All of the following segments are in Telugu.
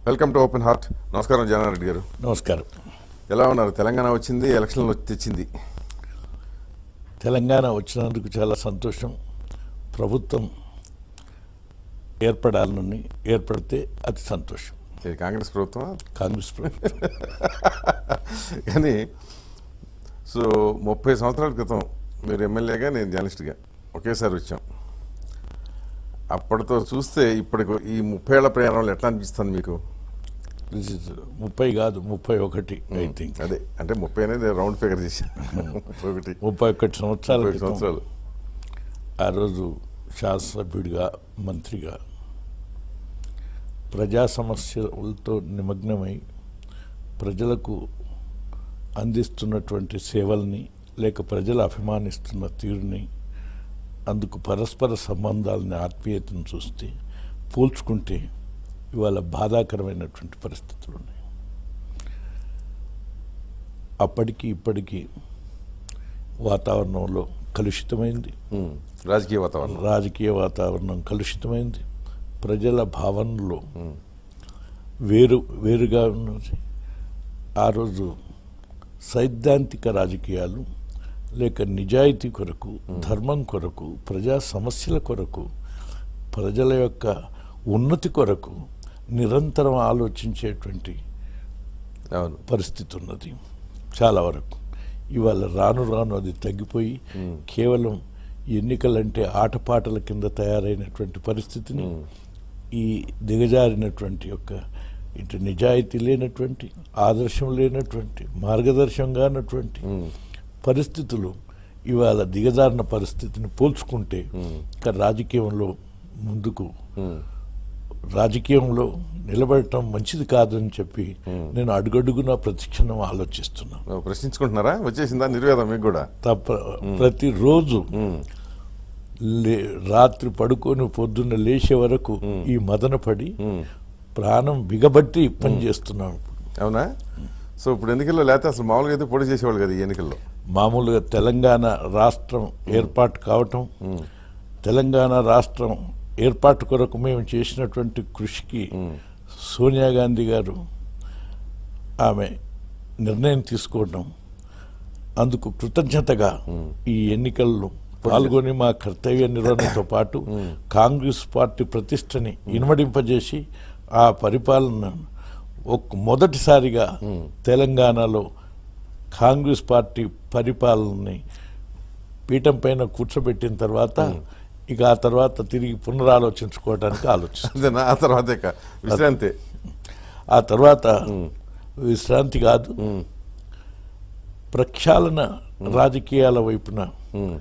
వెల్కమ్ టు ఓపెన్ హార్ట్ నమస్కారం జనారెడ్డి గారు నమస్కారం ఎలా ఉన్నారు తెలంగాణ వచ్చింది ఎలక్షన్లు వచ్చి తెచ్చింది తెలంగాణ వచ్చినందుకు చాలా సంతోషం ప్రభుత్వం ఏర్పడాలని ఏర్పడితే అది సంతోషం ఇది కాంగ్రెస్ ప్రభుత్వం కాంగ్రెస్ ప్రభుత్వం కానీ సో ముప్పై సంవత్సరాల క్రితం మీరు ఎమ్మెల్యేగా నేను జర్నలిస్ట్గా ఒకేసారి వచ్చాం అప్పటితో చూస్తే ఇప్పటికి ఈ ముప్పై ఏళ్ల ప్రయాణంలో ఎట్లా అనిపిస్తుంది మీకు This is ముప్పై కాదు ముప్పై ఒకటి ఐ థింక్ అదే అంటే ముప్పై అనేది రౌండ్ ఫిగర్ చేశాను ముప్పై ఒకటి ముప్పై ఒకటి సంవత్సరాల ముప్పై క్రితం సంవత్సరాలు ఆ రోజు శాసనసభ్యుడిగా మంత్రిగా ప్రజా సమస్యలతో నిమగ్నమై ప్రజలకు అందిస్తున్నటువంటి సేవల్ని లేక ప్రజలు అభిమానిస్తున్న తీరుని అందుకు పరస్పర సంబంధాలని ఆత్మీయతను చూస్తే పోల్చుకుంటే ఇవాళ బాధాకరమైనటువంటి పరిస్థితులు ఉన్నాయి అప్పటికి ఇప్పటికీ వాతావరణంలో కలుషితమైంది ఉమ్, రాజకీయ వాతావరణం రాజకీయ వాతావరణం కలుషితమైంది ప్రజల భావనలో వేరు వేరుగా ఉన్నది ఆ రోజు సైద్ధాంతిక రాజకీయాలు లేక నిజాయితీ కొరకు ధర్మం కొరకు ప్రజా సమస్యల కొరకు ప్రజల యొక్క ఉన్నతి కొరకు నిరంతరం ఆలోచించేటువంటి అవును పరిస్థితి ఉన్నది చాలా వరకు ఇవాళ రాను రాను అది తగ్గిపోయి కేవలం ఎన్నికలంటే ఆటపాటల కింద తయారైనటువంటి పరిస్థితిని ఈ దిగజారినటువంటి యొక్క ఇటు నిజాయితీ లేనటువంటి ఆదర్శం లేనటువంటి మార్గదర్శనం కానటువంటి పరిస్థితులు ఇవాళ దిగజారిన పరిస్థితిని పోల్చుకుంటే ఇక రాజకీయంలో ముందుకు ఉమ్, రాజకీయంలో నిలబడటం మంచిది కాదని చెప్పి నేను అడుగడుగునా ప్రతిక్షణం ఆలోచిస్తున్నాను ఓ, ప్రశ్నించుకుంటున్నారా వచ్చేసిందా నిర్వేదం మీకు కూడా తప్ప ప్రతిరోజు లే- రాత్రి పడుకొని పొద్దున్న లేచే వరకు ఈ మదన పడి ప్రాణం బిగబట్టి పని చేస్తున్నాం అవునా సో ఇప్పుడు ఎన్నికల్లో లేకపోతే అసలు మామూలుగా అయితే పోటీ చేసేవాళ్ళు కదా ఈ ఎన్నికల్లో మామూలుగా తెలంగాణ రాష్ట్రం ఏర్పాటు కావటం తెలంగాణ రాష్ట్రం ఏర్పాటు కొరకు మేము చేసినటువంటి కృషికి సోనియా గాంధీ గారు ఆమె నిర్ణయం తీసుకోవడం అందుకు కృతజ్ఞతగా ఈ ఎన్నికల్లో పాల్గొని మా కర్తవ్య నిర్వహణతో పాటు కాంగ్రెస్ పార్టీ ప్రతిష్టని ఇనుమడింపజేసి ఆ పరిపాలన ఒక మొదటిసారిగా తెలంగాణలో కాంగ్రెస్ పార్టీ పరిపాలనని పీఠం పైన కూర్చోబెట్టిన తర్వాత ఇక ఆ తర్వాత తిరిగి పునరాలోచించుకోవడానికి ఆలోచిస్తాం అంతేనా ఆ తర్వాత ఇక విశ్రాంతి ఆ తర్వాత విశ్రాంతి కాదు ప్రక్షాళన రాజకీయాల వైపున ఉమ్,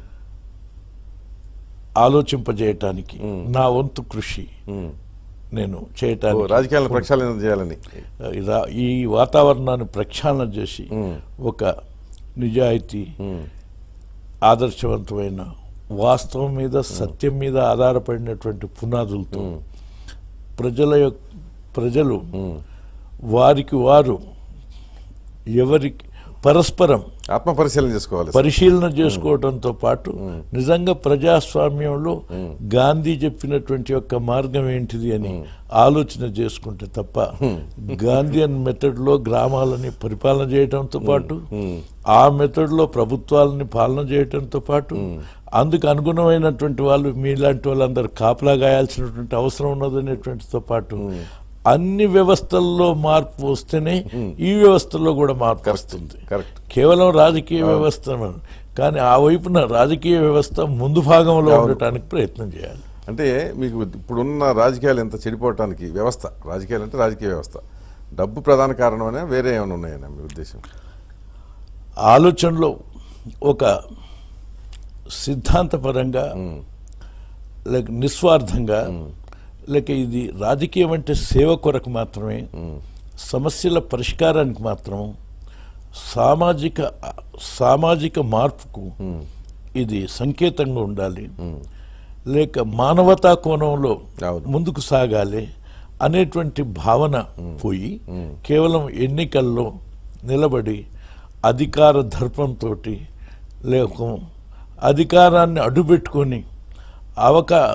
ఆలోచింపజేయటానికి నా వంతు కృషి నేను ఓ, చేయటానికి రాజకీయాలను ప్రక్షాళన చేయాలని ఇలా- ఈ వాతావరణాన్ని ప్రక్షాళన చేసి ఒక నిజాయితీ ఆదర్శవంతమైన వాస్తవం మీద సత్యం మీద ఆధారపడినటువంటి పునాదులతో ప్రజల యొక్క ప్రజలు వారికి వారు ఎవరికి పరస్పరం ఆత్మ పరిశీలన చేసుకోవాలి పరిశీలన చేసుకోవడంతో పాటు నిజంగా ప్రజాస్వామ్యంలో గాంధీ చెప్పినటువంటి యొక్క మార్గం ఏంటిది అని ఆలోచన చేసుకుంటే తప్ప గాంధీయన్ మెథడ్ లో గ్రామాలని పరిపాలన చేయడంతో పాటు ఆ మెథడ్ లో ప్రభుత్వాలని పాలన చేయడంతో పాటు అందుకు అనుగుణమైనటువంటి వాళ్ళు మీలాంటి వాళ్ళందరూ కాపలా గాయాల్సినటువంటి అవసరం ఉన్నదనేటువంటితో పాటు అన్ని వ్యవస్థల్లో మార్పు వస్తేనే ఈ వ్యవస్థలో కూడా మార్పు వస్తుంది కరెక్ట్ కేవలం రాజకీయ వ్యవస్థ కానీ ఆ వైపున రాజకీయ వ్యవస్థ ముందు భాగంలో ఉండటానికి ప్రయత్నం చేయాలి అంటే మీకు ఇప్పుడున్న రాజకీయాలు ఎంత చెడిపోవటానికి వ్యవస్థ రాజకీయాలు అంటే రాజకీయ వ్యవస్థ డబ్బు ప్రధాన కారణమనే వేరే ఏమైనా ఉన్నాయన్నా మీ ఉద్దేశం ఆలోచనలో ఒక సిద్ధాంతపరంగా లేక నిస్వార్థంగా లేక ఇది రాజకీయం అంటే సేవ కొరకు మాత్రమే సమస్యల పరిష్కారానికి మాత్రం సామాజిక సామాజిక మార్పుకు ఇది సంకేతంగా ఉండాలి లేక మానవతా కోణంలో అవును. ముందుకు సాగాలి అనేటువంటి భావన పోయి కేవలం ఎన్నికల్లో నిలబడి అధికార దర్పంతో లేక అధికారాన్ని అడ్డుపెట్టుకొని అవకా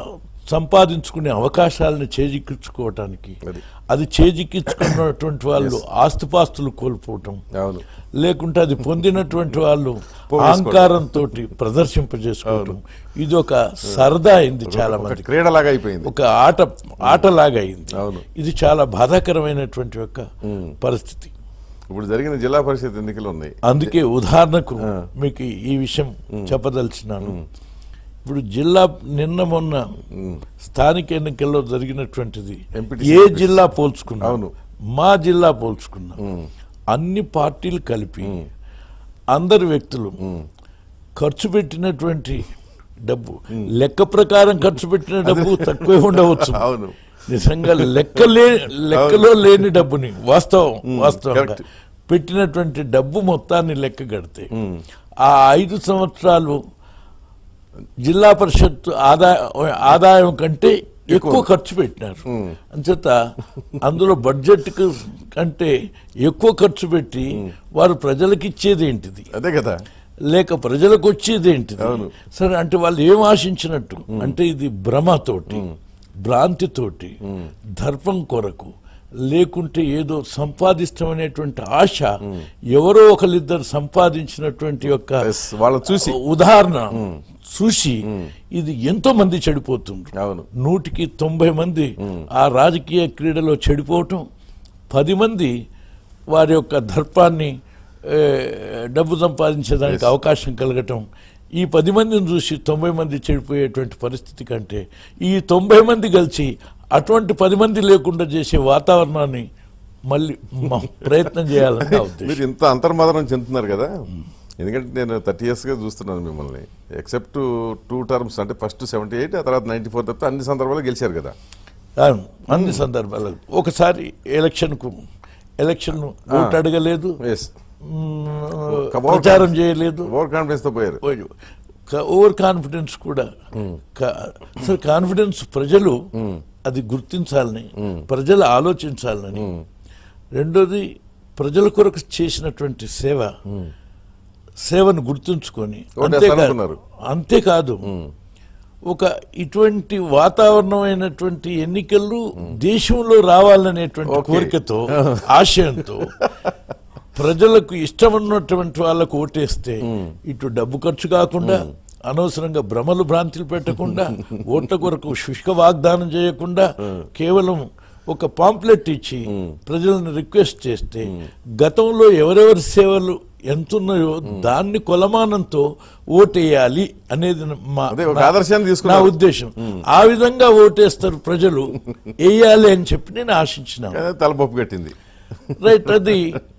సంపాదించుకునే అవకాశాలను చేజిక్కించుకోవటానికి అది. అది చేజిక్కించుకున్నటువంటి వాళ్ళు ఆస్తిపాస్తులు కోల్పోవటం అవును లేకుంటే అది పొందినటువంటి వాళ్ళు పోగేసుకోవడం. అహంకారంతో ప్రదర్శింపజేసుకోవటం ఇది ఒక సరదా అయింది చాలా ఒక మంది క్రీడలాగా అయిపోయింది ఒక ఆట ఆటలాగా అయింది అవును. ఇది చాలా బాధాకరమైనటువంటి యొక్క పరిస్థితి ఇప్పుడు జరిగిన జిల్లా పరిషత్ ఎన్నికలు ఉన్నాయి అందుకే ఉదాహరణకు మీకు ఈ విషయం చెప్పదలిచినాను ఇప్పుడు జిల్లా నిన్న మొన్న స్థానిక ఎన్నికల్లో జరిగినటువంటిది ఎంపీటీసీ ఏ జిల్లా పోల్చుకున్నా అవును. మా జిల్లా పోల్చుకున్నా అన్ని పార్టీలు కలిపి అందరు వ్యక్తులు ఖర్చు పెట్టినటువంటి డబ్బు లెక్క ప్రకారం ఖర్చు పెట్టిన డబ్బు తక్కువే ఉండవచ్చు అవును నిజంగా లెక్క లే లెక్కలో లేని డబ్బుని వాస్తవం వాస్తవంగా correct. పెట్టినటువంటి డబ్బు మొత్తాన్ని లెక్క కడితే ఆ ఐదు సంవత్సరాలు జిల్లా పరిషత్ ఆదాయ ఆదాయం కంటే ఎక్కువ ఖర్చు పెట్టినారు అంచేత అందులో బడ్జెట్ కంటే ఎక్కువ ఖర్చు పెట్టి వారు ప్రజలకు ఇచ్చేది ఏంటిది అదే కదా లేక ప్రజలకు వచ్చేది ఏంటిది సరే అంటే వాళ్ళు ఏం ఆశించినట్టు అంటే ఇది భ్రమతోటి భ్రాంతితోటి దర్పం కొరకు లేకుంటే ఏదో సంపాదిస్తామనేటువంటి ఆశ ఎవరో ఒకరిద్దరు సంపాదించినటువంటి యొక్క Yes, వాళ్ళని చూసి ఉదాహరణ చూసి ఇది ఎంతో మంది చెడిపోతుండ్రు అవును నూటికి తొంభై మంది ఆ రాజకీయ క్రీడలో చెడిపోవటం పది మంది వారి యొక్క దర్పాన్ని ఏ, డబ్బు సంపాదించేదానికి అవకాశం కలగటం ఈ పది మందిని చూసి తొంభై మంది చెడిపోయేటువంటి పరిస్థితి కంటే ఈ తొంభై మంది కలిసి అటువంటి పది మంది లేకుండా చేసే వాతావరణాన్ని మళ్ళీ మ- ప్రయత్నం చేయాలని నా ఉద్దేశం మీరు ఇంత అంతర్మదనం చెందుతున్నారు కదా ఎందుకంటే నేను థర్టీ ఇయర్స్గా చూస్తున్నాను మిమ్మల్ని ఎక్సెప్ట్ టూ టర్మ్స్ అంటే ఫస్ట్ సెవెంటీ ఎయిట్ ఆ తర్వాత నైన్టీ ఫోర్ తప్పితే అన్ని సందర్భాలు గెలిచారు కదా అవును, అన్ని సందర్భాలు ఒకసారి ఎలక్షన్కు ఎలక్షన్ ఓటు అడగలేదు ఎస్ మ్మ్, Come on. ప్రచారం చేయలేదు ఓవర్ కాన్ఫిడెన్స్తో పోయారు క- ఓవర్ కాన్ఫిడెన్స్ కూడా క- అసలు కాన్ఫిడెన్స్ ప్రజలు అది గుర్తించాలని ప్రజలు ఆలోచించాలని రెండోది ప్రజల కొరకు చేసినటువంటి సేవ సేవను గుర్తుంచుకొని ఓటేస్తాను అంతేకాదు అనుకున్నారు. అంతేకాదు ఒక ఇటువంటి వాతావరణమైనటువంటి ఎన్నికలు దేశంలో రావాలనేటువంటి Okay. కోరికతో ఆశయంతో ప్రజలకు ఇష్టం ఉన్నటువంటి వాళ్ళకు ఓటేస్తే ఇటు డబ్బు ఖర్చు కాకుండా అనవసరంగా భ్రమలు భ్రాంతులు పెట్టకుండా ఓట్ల కొరకు శుష్క వాగ్దానం చేయకుండా కేవలం ఒక పాంప్లెట్ ఇచ్చి ప్రజలను రిక్వెస్ట్ చేస్తే గతంలో ఎవరెవరి సేవలు ఎంతున్నాయో దాన్ని కొలమానంతో ఓటేయాలి అనేది మా అదే ఒక నా- ఆదర్శాన్ని నా తీసుకున్నారు ఉద్దేశం ఆ విధంగా ఓటేస్తారు ప్రజలు వేయాలి అని చెప్పి నేను ఆశించినాను కానీ తలపప్పు కట్టింది రైట్ అది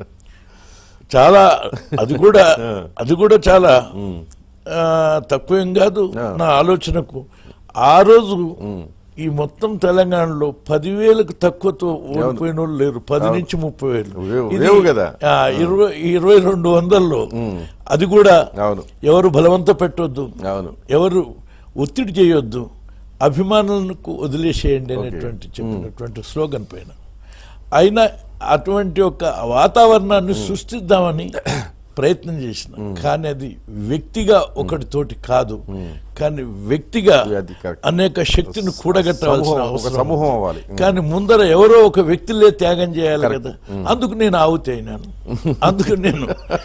చాలా అది కూడా అది కూడా చాలా ఆ, తక్కువేం కాదు నా ఆలోచనకు ఆ రోజు ఈ మొత్తం తెలంగాణలో పదివేలకు తక్కువతో ఓడిపోయిన వాళ్ళు లేరు పది నుంచి ముప్పై వేలు లేవు- ఇది, లేవు కదా. ఆ, ఇరవై ఇరవై రెండు వందల్లో అది కూడా అవును ఎవరు బలవంత పెట్టొద్దు అవును ఎవరు ఒత్తిడి చేయొద్దు అభిమానులకు వదిలేసేయండి అనేటువంటి చెప్పినటువంటి స్లోగన్ పైన అయినా అటువంటి ఒక వాతావరణాన్ని సృష్టిద్దామని ప్రయత్నం చేసిన కానీ అది వ్యక్తిగా ఒకటితోటి కాదు కానీ వ్యక్తిగా అది correct. అనేక శక్తిని కూడగట్టవలసిన సమూహం, ఒక అవసరం సమూహం అవ్వాలి కానీ ముందర ఎవరో ఒక వ్యక్తిలే త్యాగం చేయాలి కదా అందుకు నేను ఆవుతి అయినాను అందుకు నేను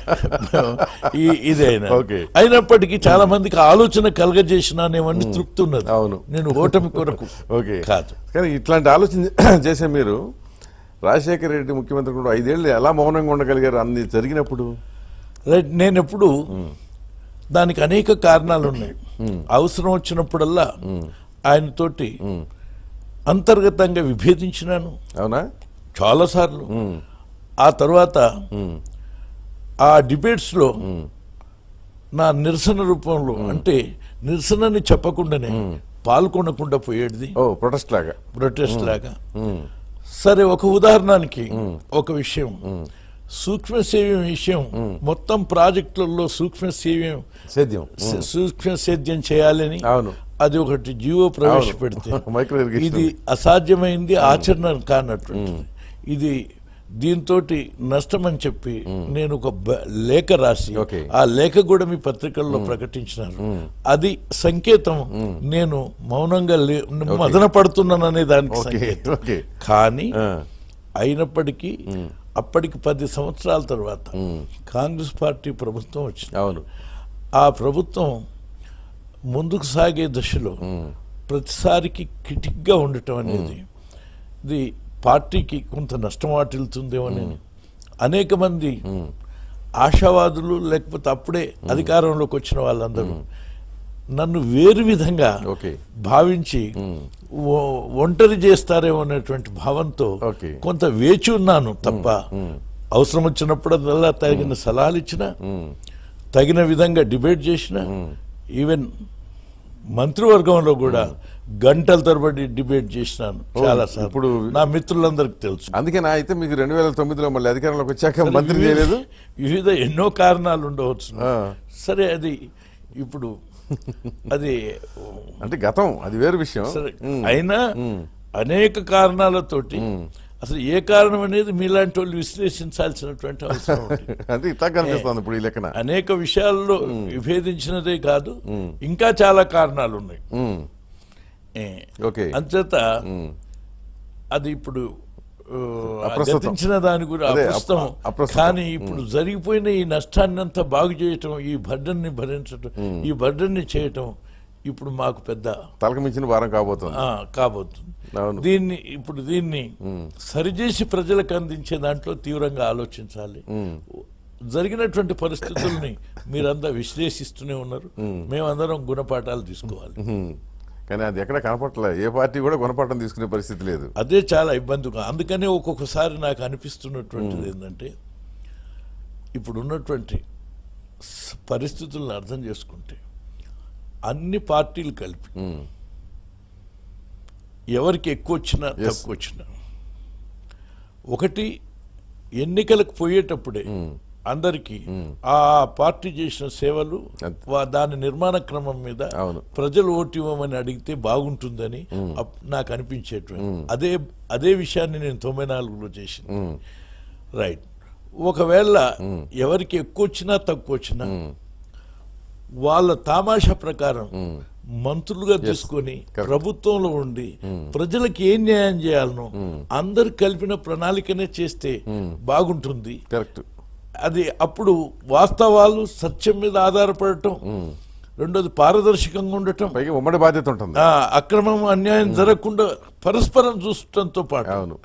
ఈ ఇదే అయినా Okay. అయినప్పటికీ చాలా మందికి ఆలోచన కలగజేసినానేమని తృప్తి ఉన్నది అవును. నేను ఓటమి కొరకు ఓకే కాదు కానీ ఇట్లాంటి ఆలోచన చేసే మీరు రాజశేఖర రెడ్డి ముఖ్యమంత్రి కూడా ఐదేళ్ళు ఎలా మౌనంగా ఉండగలిగారు అన్ని జరిగినప్పుడు రైట్ నేను ఎప్పుడు దానికి అనేక కారణాలు ఉన్నాయి అవసరం వచ్చినప్పుడల్లా ఆయనతోటి అంతర్గతంగా విభేదించినాను అవునా చాలాసార్లు ఆ తర్వాత ఆ డిబేట్స్ లో నా నిరసన రూపంలో అంటే నిరసనని చెప్పకుండానే పాల్గొనకుండా పోయేది ఓ ప్రొటెస్ట్ లాగా ప్రొటెస్ట్ లాగా సరే ఒక ఉదాహరణకి ఒక విషయం సూక్ష్మ సేవ్యం విషయం మొత్తం ప్రాజెక్టులలో సూక్ష్మ సేవ్యం సేద్యం సూక్ష్మ సేద్యం చేయాలని అవును అది ఒకటి జీవో ప్రవేశపెడితే మైక్రో ఇరిగేషన్ ఇది అసాధ్యమైంది ఆచరణ కానట్టు ఇది దీంతో నష్టం అని చెప్పి నేను ఒక బ- లేఖ రాసి Okay. ఆ లేఖ కూడా మీ పత్రికల్లో ప్రకటించినారు అది సంకేతం నేను మౌనంగా లే- మదన పడుతున్నాను అనే దానికి ఓకే సంకేతం ఓకే కానీ ఆ, అయినప్పటికీ అప్పటికి పది సంవత్సరాల తర్వాత కాంగ్రెస్ పార్టీ ప్రభుత్వం వచ్చింది అవును ఆ ప్రభుత్వం ముందుకు సాగే దశలో ప్రతిసారికి క్రిటిక్గా ఉండటం అనేది ఇది పార్టీకి కొంత నష్టం వాటిల్తుందేమని అనేక మంది ఆశావాదులు లేకపోతే అప్పుడే అధికారంలోకి వచ్చిన వాళ్ళందరూ నన్ను వేరు విధంగా ఓకే భావించి ఒ- ఒంటరి చేస్తారేమో అనేటువంటి భావంతో ఓకే. కొంత వేచి ఉన్నాను తప్ప అవసరం వచ్చినప్పుడల్లా తగిన సలహాలు ఇచ్చిన తగిన విధంగా డిబేట్ చేసిన ఈవెన్ మంత్రివర్గంలో కూడా గంటల తరబడి డిబేట్ చేసినాను చాలా సార్లు ఇప్పుడు- నా మిత్రులందరికీ తెలుసు అందుకే నా అయితే మీకు రెండు వేల తొమ్మిదిలో మళ్ళీ అధికారంలోకి వచ్చాక మంత్రి వివిధ- చేయలేదు వివిధ ఎన్నో కారణాలు ఉండవచ్చు ఆ. సరే అది ఇప్పుడు అది అంటే గతం అది వేరు విషయం సరే అయినా అనేక కారణాలతోటి అసలు ఏ కారణం అనేది మీలాంటి వాళ్ళు విశ్లేషించాల్సినటువంటి అవసరం ఉంది అంటే ఇట్లా కనిపిస్తుంది ఇప్పుడు ఈ లెక్కన అనేక విషయాల్లో విభేదించినదే కాదు ఇంకా చాలా కారణాలు ఉన్నాయి ఉమ్, ఏ, ఓకే అంచేత అది ఇప్పుడు ఆ, అప్రస్తుతం. గతించిన దాని గురించి అదే, అప్రస్తుతం అప్ర- అప్రస్తుతం. కానీ ఇప్పుడు జరిగిపోయిన ఈ నష్టాన్ని అంతా బాగు చేయటం ఈ బర్డన్ని భరించటం ఈ బర్డన్ని చేయటం ఇప్పుడు మాకు పెద్ద తలకు మించిన భారం కాబోతుంది ఆ, కాబోతుంది అవును. దీన్ని ఇప్పుడు దీన్ని సరిచేసి ప్రజలకు అందించే దాంట్లో తీవ్రంగా ఆలోచించాలి జరిగినటువంటి పరిస్థితుల్ని మీరంతా విశ్లేషిస్తూనే ఉన్నారు మేమందరం గుణపాఠాలు తీసుకోవాలి ఉమ్, కానీ అది ఎక్కడ కనపట్లే ఏ పార్టీ కూడా గుణపాఠం తీసుకునే పరిస్థితి లేదు అదే చాలా ఇబ్బందిగా అందుకనే ఒక్కొక్కసారి నాకు అనిపిస్తున్నటువంటిది ఏంటంటే ఇప్పుడు ఉన్నటువంటి స- పరిస్థితులను అర్థం చేసుకుంటే అన్ని పార్టీలు కలిపి ఎవరికి ఎక్కువ వచ్చినా Yes. తక్కువ వచ్చినా ఒకటి ఎన్నికలకు పోయేటప్పుడే అందరికీ ఆ పార్టీ చేసిన సేవలు అంతే. వా- దాని నిర్మాణ క్రమం మీద అవును. ప్రజలు ఓటు ఇవ్వమని అడిగితే బాగుంటుందని అప్- నాకు అనిపించేటువంటి అదే అదే విషయాన్ని నేను తొంభై నాలుగులో చేసిన రైట్ ఒకవేళ ఎవరికి ఎక్కువ వచ్చినా తక్కువ వచ్చినా వాళ్ళ తామాషా ప్రకారం మంత్రులుగా తీసుకొని ప్రభుత్వంలో ఉండి ప్రజలకు ఏం న్యాయం చేయాలనో అందరు కలిపిన ప్రణాళికనే చేస్తే బాగుంటుంది కరెక్ట్ అది అప్పుడు వాస్తవాలు సత్యం మీద ఆధారపడటం రెండోది పారదర్శకంగా ఉండటం పైగా ఉమ్మడి బాధ్యత ఉంటుంది ఆ, అక్రమం అన్యాయం జరగకుండా పరస్పరం చూసటంతో పాటు అవును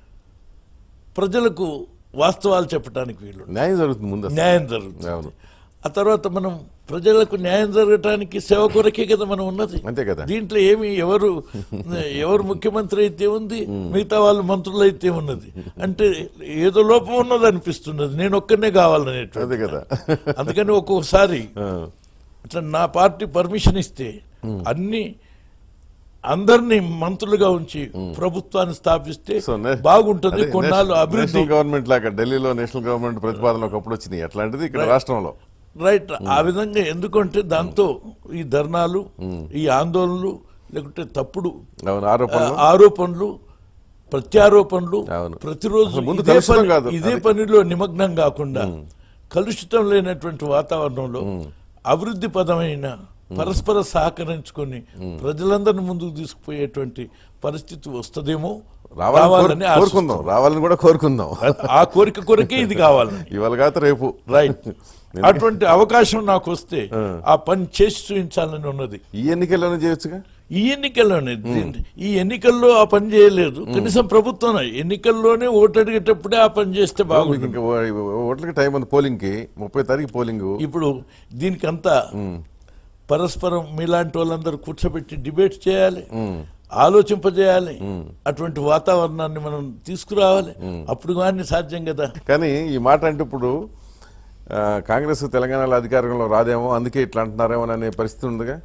ప్రజలకు వాస్తవాలు చెప్పడానికి వీలు న్యాయం జరుగుతుంది ముందు అసలు. న్యాయం జరుగుతుంది అవును ఆ తర్వాత మనం ప్రజలకు న్యాయం జరగటానికి సేవ కొరకే కదా మనం ఉన్నది అంతే కదా దీంట్లో ఏమి ఎవరు ఎవరు ముఖ్యమంత్రి అయితే ఉంది మిగతా వాళ్ళు మంత్రులు అయితే ఉన్నది అంటే ఏదో లోపం ఉన్నది అనిపిస్తున్నది నేను ఒక్కనే కావాలనేటువంటి అదే కదా అందుకని ఒక్కొక్కసారి ఆ, అట్లా నా పార్టీ పర్మిషన్ ఇస్తే అన్ని అందరినీ మంత్రులుగా ఉంచి ప్రభుత్వాన్ని స్థాపిస్తే సో నే- బాగుంటుంది అదే కొన్నాళ్ళు నేషనల్- అభివృద్ధి నేషనల్ గవర్నమెంట్ లాగా ఢిల్లీలో నేషనల్ గవర్నమెంట్ ప్రతిపాదనలు ఒకప్పుడు వచ్చినాయి అట్లాంటిది ఇక్కడ రాష్ట్రంలో రైట్ ఆ విధంగా ఎందుకంటే దాంతో ఈ ధర్నాలు ఈ ఆందోళనలు లేకుంటే తప్పుడు అవును ఆరోపణలు ఆ, ఆరోపణలు ప్రత్యారోపణలు అవును. ప్రతిరోజు అసలు ముందు ఇదే కలుషితం పని- కాదు. ఇదే అది- పనిలో నిమగ్నం కాకుండా కలుషితం లేనటువంటి వాతావరణంలో అభివృద్ధి పదమైన పరస్పర సహకరించుకొని ప్రజలందరిని ముందుకు తీసుకుపోయేటువంటి పరిస్థితి వస్తుందేమో రావాలని రావాలని కోరు- కోరుకుందాం రావాలని కూడా కోరుకుందాం ఆశిస్తున్నాను. ఆ కోరిక కొరకే ఇది కావాలని ఇవాళ కాదు రేపు రైట్ అటువంటి అవకాశం నాకు వస్తే ఆ పని చేసి చూపించాలని ఉన్నది ఈ ఎన్నికల్లోనే చేయొచ్చుగా ఈ ఎన్నికల్లోనే దీన్ని- ఈ ఎన్నికల్లో ఆ పని చేయలేదు కనీసం ప్రభుత్వం ఎన్నికల్లోనే ఓటు అడిగేటప్పుడే ఆ పని చేస్తే మీకు బాగుంటుంది ఇంకా ఓ- ఓట్లకి టైం ఉంది పోలింగ్ కి ముప్పై తారీఖు పోలింగ్ ఇప్పుడు దీనికంతా పరస్పరం మీలాంటి వాళ్ళందరూ కూర్చోబెట్టి డిబేట్ చేయాలి ఆలోచింపజేయాలి అటువంటి వాతావరణాన్ని మనం తీసుకురావాలి అప్పుడు కానీ సాధ్యం కదా కానీ ఈ మాట అంటే ఇప్పుడు ఆ, కాంగ్రెస్ తెలంగాణలో అధికారంలో రాదేమో అందుకే ఇట్లా అంటున్నారేమో అనే పరిస్థితి ఉందిగా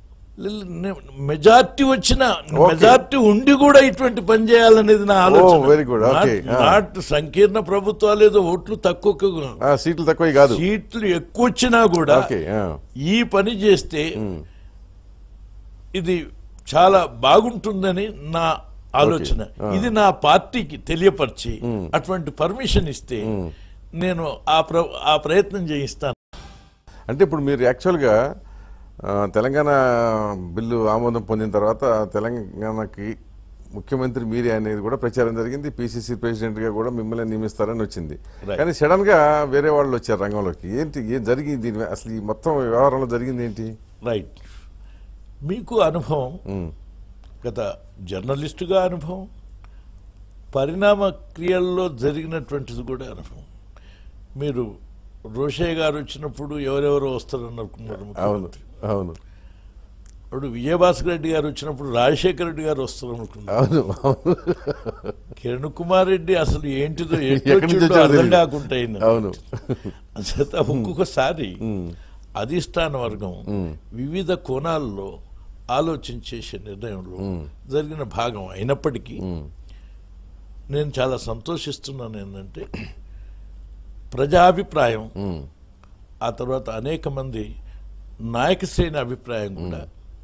మెజార్టీ వచ్చిన మెజార్టీ ఉండి కూడా ఇటువంటి పని చేయాలనేది నా ఆలోచన very good. Okay. Not- not సంకీర్ణ ప్రభుత్వాలు ఏదో ఓట్లు తక్కువ ఆ, సీట్లు తక్కువ కాదు సీట్లు ఎక్కువ వచ్చినా కూడా ఓకే ఆ. ఈ పని చేస్తే ఇది చాలా బాగుంటుందని నా ఆలోచన ఇది నా పార్టీకి తెలియపరిచి అటువంటి పర్మిషన్ ఇస్తే నేను ఆ ప్ర ఆ ప్రయత్నం చేయిస్తాను అంటే ఇప్పుడు మీరు యాక్చువల్గా ఆ, తెలంగాణ బిల్లు ఆమోదం పొందిన తర్వాత తెలంగాణకి ముఖ్యమంత్రి మీరే అనేది కూడా ప్రచారం జరిగింది పిసిసి ప్రెసిడెంట్గా కూడా మిమ్మల్ని నియమిస్తారని వచ్చింది Right. కానీ సడన్గా వేరే వాళ్ళు వచ్చారు రంగంలోకి ఏంటి ఏం జరిగింది దీని మీద? అసలు ఈ మొత్తం వ్యవహారంలో జరిగింది ఏంటి రైట్ మీకు అనుభవం ఉమ్, గత జర్నలిస్టుగా అనుభవం పరిణామ క్రియల్లో జరిగినటువంటిది కూడా అనుభవం మీరు రోషయ్య గారు వచ్చినప్పుడు ఎవరెవరు వస్తారని అనుకున్నారు అవును ముఖ్యమంత్రి అవును ఇప్పుడు విజయభాస్కర్ రెడ్డి గారు వచ్చినప్పుడు రాజశేఖర రెడ్డి గారు వస్తారు అనుకున్నారు అవును అవును కిరణ్ కుమార్ రెడ్డి అసలు ఏంటిదో ఎక్కడి నుంచి ఎట్లొచ్చిందో వచ్చాడో అర్థం తెలీదు. కాకుండా అయింది. అవును అంచేత ఒక్కొక్కసారి అధిష్టాన వర్గం వివిధ కోణాల్లో ఆలోచన చేసే నిర్ణయంలో జరిగిన భాగం అయినప్పటికీ నేను చాలా సంతోషిస్తున్నాను ఏంటంటే ప్రజాభిప్రాయం ఉమ్, ఆ తర్వాత అనేక మంది నాయక శ్రేణి అభిప్రాయం కూడా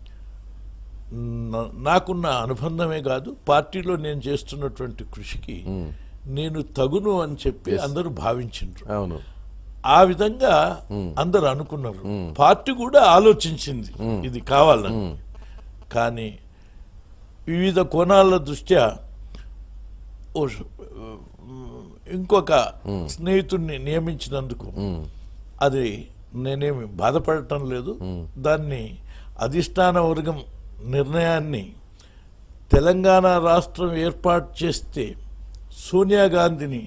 నా- నాకున్న అనుబంధమే కాదు పార్టీలో నేను చేస్తున్నటువంటి కృషికి నేను తగును అని చెప్పి అందరూ భావించిండ్రు అవును ఆ విధంగా అందరు అనుకున్నారు పార్టీ కూడా ఆలోచించింది ఇది కావాలని కానీ వివిధ కోణాల దృష్ట్యా ఓ ష- ఇంకొక స్నేహితుడిని నియమించినందుకు అది నేనేమి బాధపడటం లేదు దాన్ని అధిష్టాన వర్గం నిర్ణయాన్ని తెలంగాణ రాష్ట్రం ఏర్పాటు చేస్తే సోనియా గాంధీని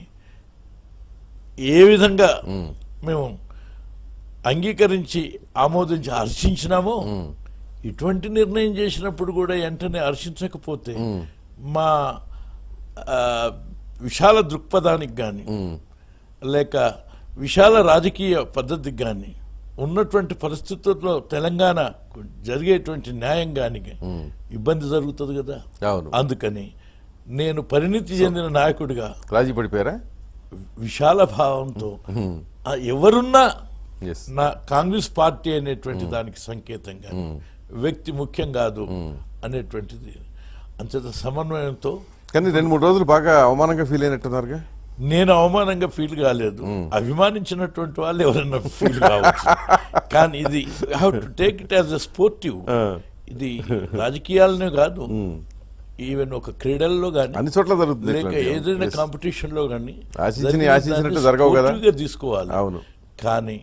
ఏ విధంగా మేము అంగీకరించి ఆమోదించి హర్షించినామో ఇటువంటి నిర్ణయం చేసినప్పుడు కూడా వెంటనే హర్షించకపోతే మా ఆ, విశాల దృక్పథానికి కానీ లేక విశాల రాజకీయ పద్ధతికి కానీ ఉన్నటువంటి పరిస్థితుల్లో తెలంగాణ జరిగేటువంటి న్యాయం కానీ ఇబ్బంది జరుగుతుంది కదా అవును అందుకని నేను పరిణితి చెందిన నాయకుడిగా రాజీ పడిపోయారా విశాల భావంతో ఆ ఎవరున్నా ఎస్ నా కాంగ్రెస్ పార్టీ అనేటువంటి దానికి సంకేతంగా వ్యక్తి ముఖ్యం కాదు అనేటువంటిది అంతేత సమన్వయంతో కానీ రెండు మూడు రోజులు బాగా అవమానంగా ఫీల్ అయినట్టున్నారుగా నేను అవమానంగా ఫీల్ కాలేదు అభిమానించినటువంటి వాళ్ళు ఎవరైనా ఫీల్ కావచ్చు కానీ ఇది how to take it as a sportive ఇది రాజకీయాలనే కాదు ఈవెన్ ఒక క్రీడల్లో కానీ అన్ని చోట్ల జరుగుతుంది లేక ఇట్లాంటివి. ఏదైనా Yes. కాంపిటీషన్ లో కానీ ఆశించినవి ఆశించినట్టు జరగవు కదా? తీసుకోవాలి అవును కానీ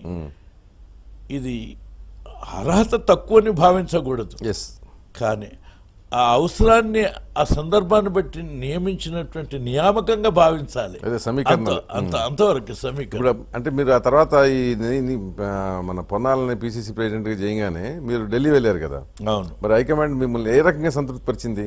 ఇది అర్హత తక్కువని భావించకూడదు ఎస్ కానీ ఆ అవసరాన్ని ఆ సందర్భాన్ని బట్టి నియమించినటువంటి నియామకంగా భావించాలి అదే అంత సమీకరణలు అంత అంతవరకు సమీకరణ ఇప్పుడు అంటే మీరు ఆ తర్వాత ఈ ని- ని- ఆ, మన పొన్నాలని పిసిసి ప్రెసిడెంట్గా చేయగానే మీరు ఢిల్లీ వెళ్ళారు కదా అవును మరి హైకమాండ్ మిమ్మల్ని ఏ రకంగా సంతృప్తి పరిచింది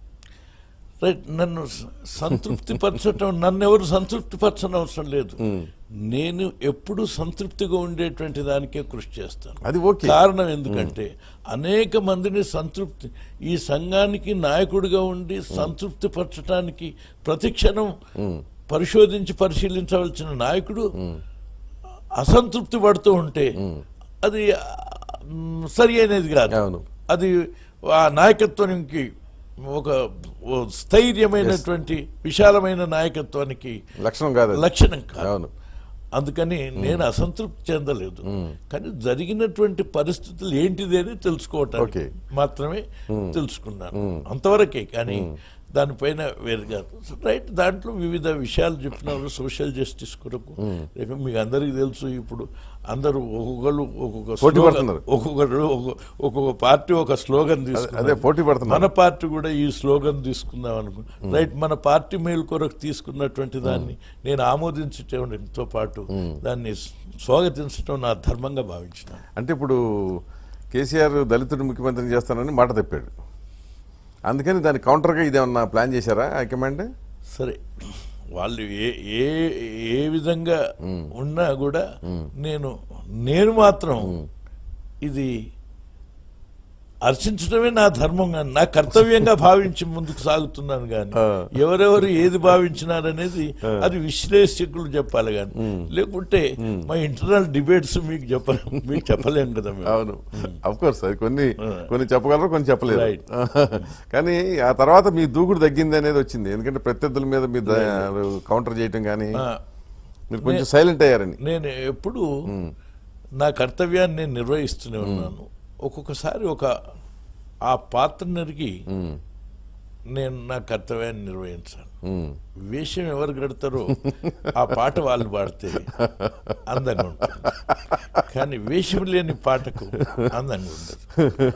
రైట్ నన్ను స- సంతృప్తి పరచటం నన్ను ఎవరు సంతృప్తి పరచని అవసరం లేదు నేను ఎప్పుడు సంతృప్తిగా ఉండేటువంటి దానికే కృషి చేస్తాను అది ఓకే కారణం ఎందుకంటే అనేక మందిని సంతృప్తి ఈ సంఘానికి నాయకుడిగా ఉండి సంతృప్తి పరచడానికి ప్రతిక్షణం పరిశోధించి పరిశీలించవలసిన నాయకుడు అసంతృప్తి పడుతూ ఉంటే అది మ్, సరి అనేది కాదు అవును అది ఆ నాయకత్వానికి ఒక ఓ స్థైర్యమైనటువంటి విశాలమైన నాయకత్వానికి లక్షణం కాదు అది. లక్షణం కాదు అవును అందుకని నేను అసంతృప్తి చెందలేదు కానీ జరిగినటువంటి పరిస్థితులు ఏంటిది అని తెలుసుకోవటానికి Okay. మాత్రమే తెలుసుకున్నాను అంతవరకే కానీ దానిపైన వేరు కాదు రైట్ దాంట్లో వివిధ విషయాలు చెప్పినారు సోషల్ జస్టిస్ కొరకు రేపు మీకు అందరికీ తెలుసు ఇప్పుడు అందరూ ఒక్కొక్కరు ఒక్కొక్క పోటీ slogan- పడుతున్నారు. ఒక్కొక్కరు ఒక్కొక్క- ఒక్కొక్క పార్టీ ఒక స్లోగన్ అదే తీసుకున్నారు పోటీ మన పడుతున్నారు పార్టీ కూడా ఈ స్లోగన్ తీసుకుందాం అనుకు రైట్ మన పార్టీ మేలు కొరకు తీసుకున్నటువంటి దాన్ని నేను ఆమోదించటంతో పాటు దాన్ని స్వాగతించడం నా ధర్మంగా భావించిన అంటే ఇప్పుడు కేసీఆర్ దళితుడు ముఖ్యమంత్రిని చేస్తానని మాట తప్పాడు అందుకని దాని కౌంటర్గా ఇదేమన్నా ప్లాన్ చేశారా హైకమాండ్ సరే వాళ్ళు ఏ ఏ ఏ విధంగా ఉన్నా కూడా నేను నేను మాత్రం ఇది హర్షించడమే నా ధర్మం కానీ నా కర్తవ్యంగా భావించి ముందుకు సాగుతున్నాను కానీ ఎవరెవరు ఏది భావించినారనేది అది విశ్లేషకులు చెప్పాలి కానీ లేకుంటే మా ఇంటర్నల్ డిబేట్స్ మీకు చెప్ప మీకు చెప్పలేం కదా మేము. అవును అఫ్ కోర్స్ అది కొన్ని కొన్ని చెప్పగలరు కొన్ని చెప్పలేరు Right. కానీ ఆ తర్వాత మీ దూకుడు తగ్గింది అనేది వచ్చింది ఎందుకంటే ప్రత్యర్థుల మీద మీరు కౌంటర్ చేయటం కానీ ఆ, మీరు కొంచెం సైలెంట్ అయ్యారని నేను ఎప్పుడు నా కర్తవ్యాన్ని నేను నిర్వహిస్తూనే ఉన్నాను ఒక్కొక్కసారి ఒక ఆ పాత్ర నెరిగి నేను నా కర్తవ్యాన్ని నిర్వహించాను ఉమ్. వేషం ఎవరు కడతారో ఆ పాట వాళ్ళు పాడితే అందంగా ఉంటుంది కానీ వేషం లేని పాటకు అందంగా ఉండదు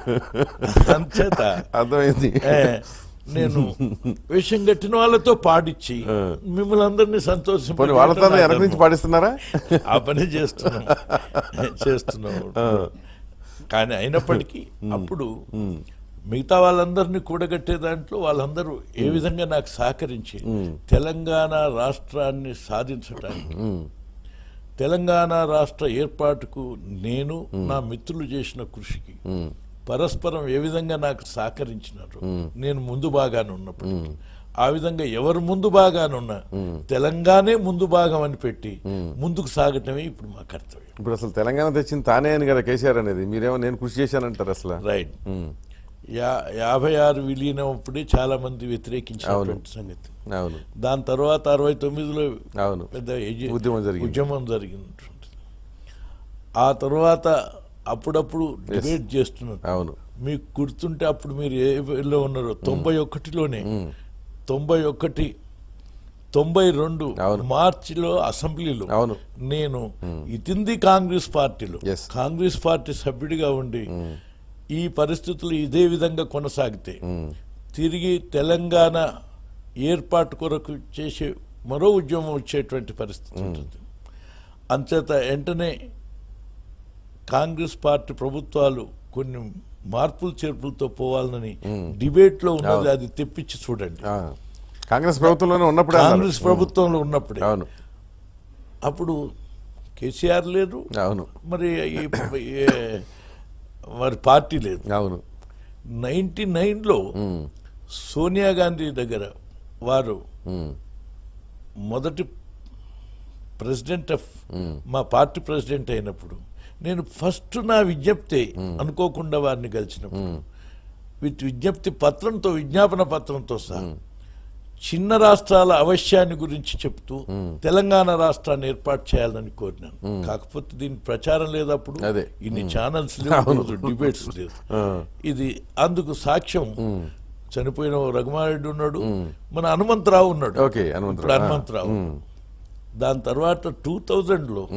అంచేత అర్థమైంది ఏ, నేను వేషం కట్టిన వాళ్ళతో పాడిచ్చి మిమ్మల్ని అందరినీ పోనీ సంతోషం వాళ్ళతో వెనక నుంచి పాడిస్తున్నారా ఆ పని చేస్తున్నాం చేస్తున్నాం కానీ అయినప్పటికీ అప్పుడు మిగతా వాళ్ళందరినీ కూడగట్టే దాంట్లో వాళ్ళందరూ ఏ విధంగా నాకు సహకరించి తెలంగాణ రాష్ట్రాన్ని సాధించడానికి తెలంగాణ రాష్ట్ర ఏర్పాటుకు నేను నా మిత్రులు చేసిన కృషికి పరస్పరం ఏ విధంగా నాకు సహకరించినారు నేను ముందు బాగానే ఉన్నప్పుడు ఆ విధంగా ఎవరు ముందు బాగానున్నా తెలంగాణే ముందు భాగం అని పెట్టి ముందుకు సాగటమే ఇప్పుడు మా కర్తవ్యం ఇప్పుడు అసలు తెలంగాణ తెచ్చింది తానే అని కదా కేసీఆర్ అనేది మీరేమో నేను కృషి చేశానంటారు అసలు రైట్ ఉమ్. యా యాభై ఆరు విలీనం అప్పుడే చాలా మంది వ్యతిరేకించినటువంటి సంగతి అవును దాని తర్వాత అరవై తొమ్మిదిలో అవును పెద్ద ఎజి- ఉద్యమం జరిగింది. ఉద్యమం జరిగినటువంటిది ఆ తర్వాత అప్పుడప్పుడు డిబేట్ చేస్తున్నారు అవును మీకు గుర్తుంటే అప్పుడు మీరు ఏ లో ఉన్నారో తొంభై ఒకటిలోనే తొంభై ఒకటి తొంభై రెండు అవును. మార్చిలో అసెంబ్లీలో అవును నేను ఇతింది కాంగ్రెస్ పార్టీలో Yes. కాంగ్రెస్ పార్టీ సభ్యుడిగా ఉండి ఈ పరిస్థితులు ఇదే విధంగా కొనసాగితే తిరిగి తెలంగాణ ఏర్పాటు కొరకు చేసే మరో ఉద్యమం వచ్చేటువంటి పరిస్థితి ఉంటుంది అంచేత వెంటనే కాంగ్రెస్ పార్టీ ప్రభుత్వాలు కొన్ని మార్పులు చేర్పులతో పోవాలని డిబేట్ లో ఉన్నది అది తెప్పించి చూడండి ఆ. కాంగ్రెస్ ప్రభుత్వంలోనే ఉన్నప్పుడే అన్నారు. కాంగ్రెస్ ప్రభుత్వంలో ఉన్నప్పుడే అవును అప్పుడు కేసీఆర్ లేదు అవును మరి ఈ- ఏ- మరి పార్టీ లేదు అవును నైన్టీ నైన్లో సోనియా గాంధీ దగ్గర వారు ఉమ్. మొదటి ప్రెసిడెంట్ ఆఫ్ మా పార్టీ ప్రెసిడెంట్ అయినప్పుడు నేను ఫస్ట్ నా విజ్ఞప్తి అనుకోకుండా వారిని కలిసినప్పుడు విత్ విజ్ఞప్తి పత్రంతో విజ్ఞాపన పత్రంతో సహా చిన్న రాష్ట్రాల అవశ్యాన్ని గురించి చెప్తూ తెలంగాణ రాష్ట్రాన్ని ఏర్పాటు చేయాలని కోరినాను కాకపోతే దీనికి ప్రచారం లేదు అప్పుడు అదే. ఇన్ని ఛానల్స్ లేవు డిబేట్స్ లేదు ఆ. ఇది అందుకు సాక్ష్యం చనిపోయిన ఓ రఘుమారెడ్డి ఉన్నాడు మన హనుమంతరావు ఉన్నాడు ఓకే, హనుమంతరావు. ఇప్పుడు హనుమంతరావు దాని తర్వాత టూ థౌజండ్ లో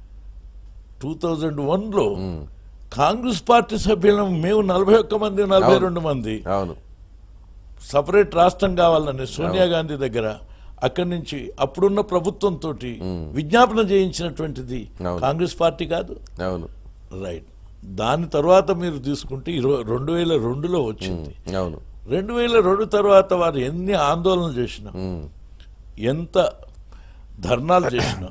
టూ థౌజండ్ వన్ లో కాంగ్రెస్ పార్టీ సభ్యులం మేము నలభై ఒక్క మంది నలభై రెండు మంది అవును సపరేట్ రాష్ట్రం కావాలని సోనియా గాంధీ దగ్గర అక్కడి నుంచి అప్పుడున్న ప్రభుత్వంతో విజ్ఞాపన చేయించినటువంటిది అవును. కాంగ్రెస్ పార్టీ కాదు అవును రైట్ దాని తర్వాత మీరు తీసుకుంటే ఇరవై రెండు వేల రెండులో వచ్చింది అవును రెండు వేల రెండు తర్వాత వారు ఎన్ని ఆందోళనలు చేసినా ఎంత ధర్నాలు చేసినా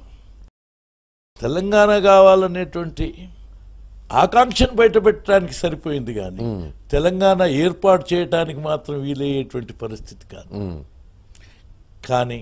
తెలంగాణ కావాలనేటువంటి ఆకాంక్షను బయటపెట్టడానికి సరిపోయింది కానీ తెలంగాణ ఏర్పాటు చేయడానికి మాత్రం వీలయ్యేటువంటి పరిస్థితి కాదు కానీ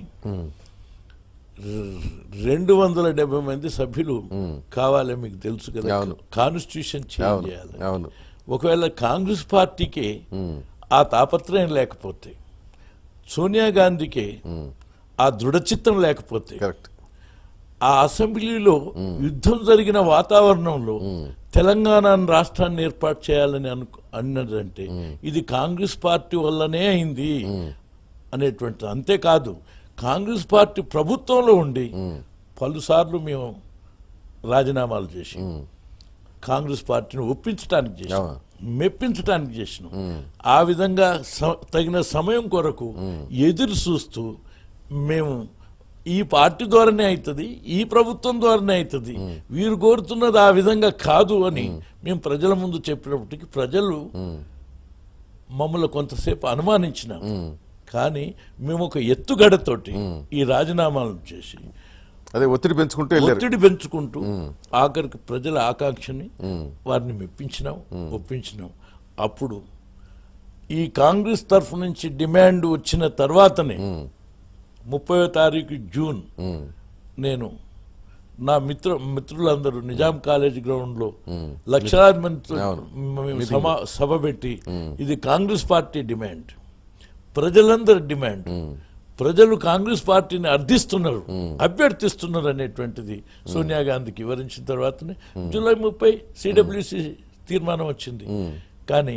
ర- రెండు వందల డెబ్బై మంది సభ్యులు కావాలి మీకు తెలుసు కదా అవును. కాన్స్టిట్యూషన్ చేంజ్ అవును చేయాలి అవును ఒకవేళ కాంగ్రెస్ పార్టీకి ఆ తాపత్రయం లేకపోతే సోనియా గాంధీకి ఆ దృఢచిత్తం లేకపోతే కరెక్ట్ ఆ అసెంబ్లీలో యుద్ధం జరిగిన వాతావరణంలో తెలంగాణ రాష్ట్రాన్ని ఏర్పాటు చేయాలని అను అన్నదంటే ఇది కాంగ్రెస్ పార్టీ వల్లనే అయింది అనేటువంటి అంతేకాదు కాంగ్రెస్ పార్టీ ప్రభుత్వంలో ఉండి పలుసార్లు మేము రాజీనామాలు చేసి కాంగ్రెస్ పార్టీని ఒప్పించడానికి చేసినాం అవును. మెప్పించడానికి చేసినాం ఆ విధంగా స- తగిన సమయం కొరకు ఎదురు చూస్తూ మేము ఈ పార్టీ ద్వారానే అవుతుంది ఈ ప్రభుత్వం ద్వారానే అవుతుంది వీరు కోరుతున్నది ఆ విధంగా కాదు అని మేము ప్రజల ముందు చెప్పినప్పటికీ ప్రజలు మమ్మల్ని కొంతసేపు అనుమానించినాం కానీ మేము ఒక ఎత్తుగడతోటి ఈ రాజీనామాలను చేసి అదే ఒత్తిడి పెంచుకుంటూ వెళ్ళారు ఒత్తిడి పెంచుకుంటూ ఆఖరికి ప్రజల ఆకాంక్షని వారిని మెప్పించినాం ఒప్పించినాం అప్పుడు ఈ కాంగ్రెస్ తరఫు నుంచి డిమాండ్ వచ్చిన తర్వాతనే ముప్పై తారీఖు జూన్ నేను నా మిత్ర మిత్రులందరూ నిజాం కాలేజ్ గ్రౌండ్ లో లక్షలాది మందితో మేము సమా సభ పెట్టి ఇది కాంగ్రెస్ పార్టీ డిమాండ్ ప్రజలందరి డిమాండ్ ప్రజలు కాంగ్రెస్ పార్టీని అర్థిస్తున్నారు అభ్యర్థిస్తున్నారు అనేటువంటిది సోనియా గాంధీకి వివరించిన తర్వాతనే జూలై ముప్పై సిడబ్ల్యూసి తీర్మానం వచ్చింది కానీ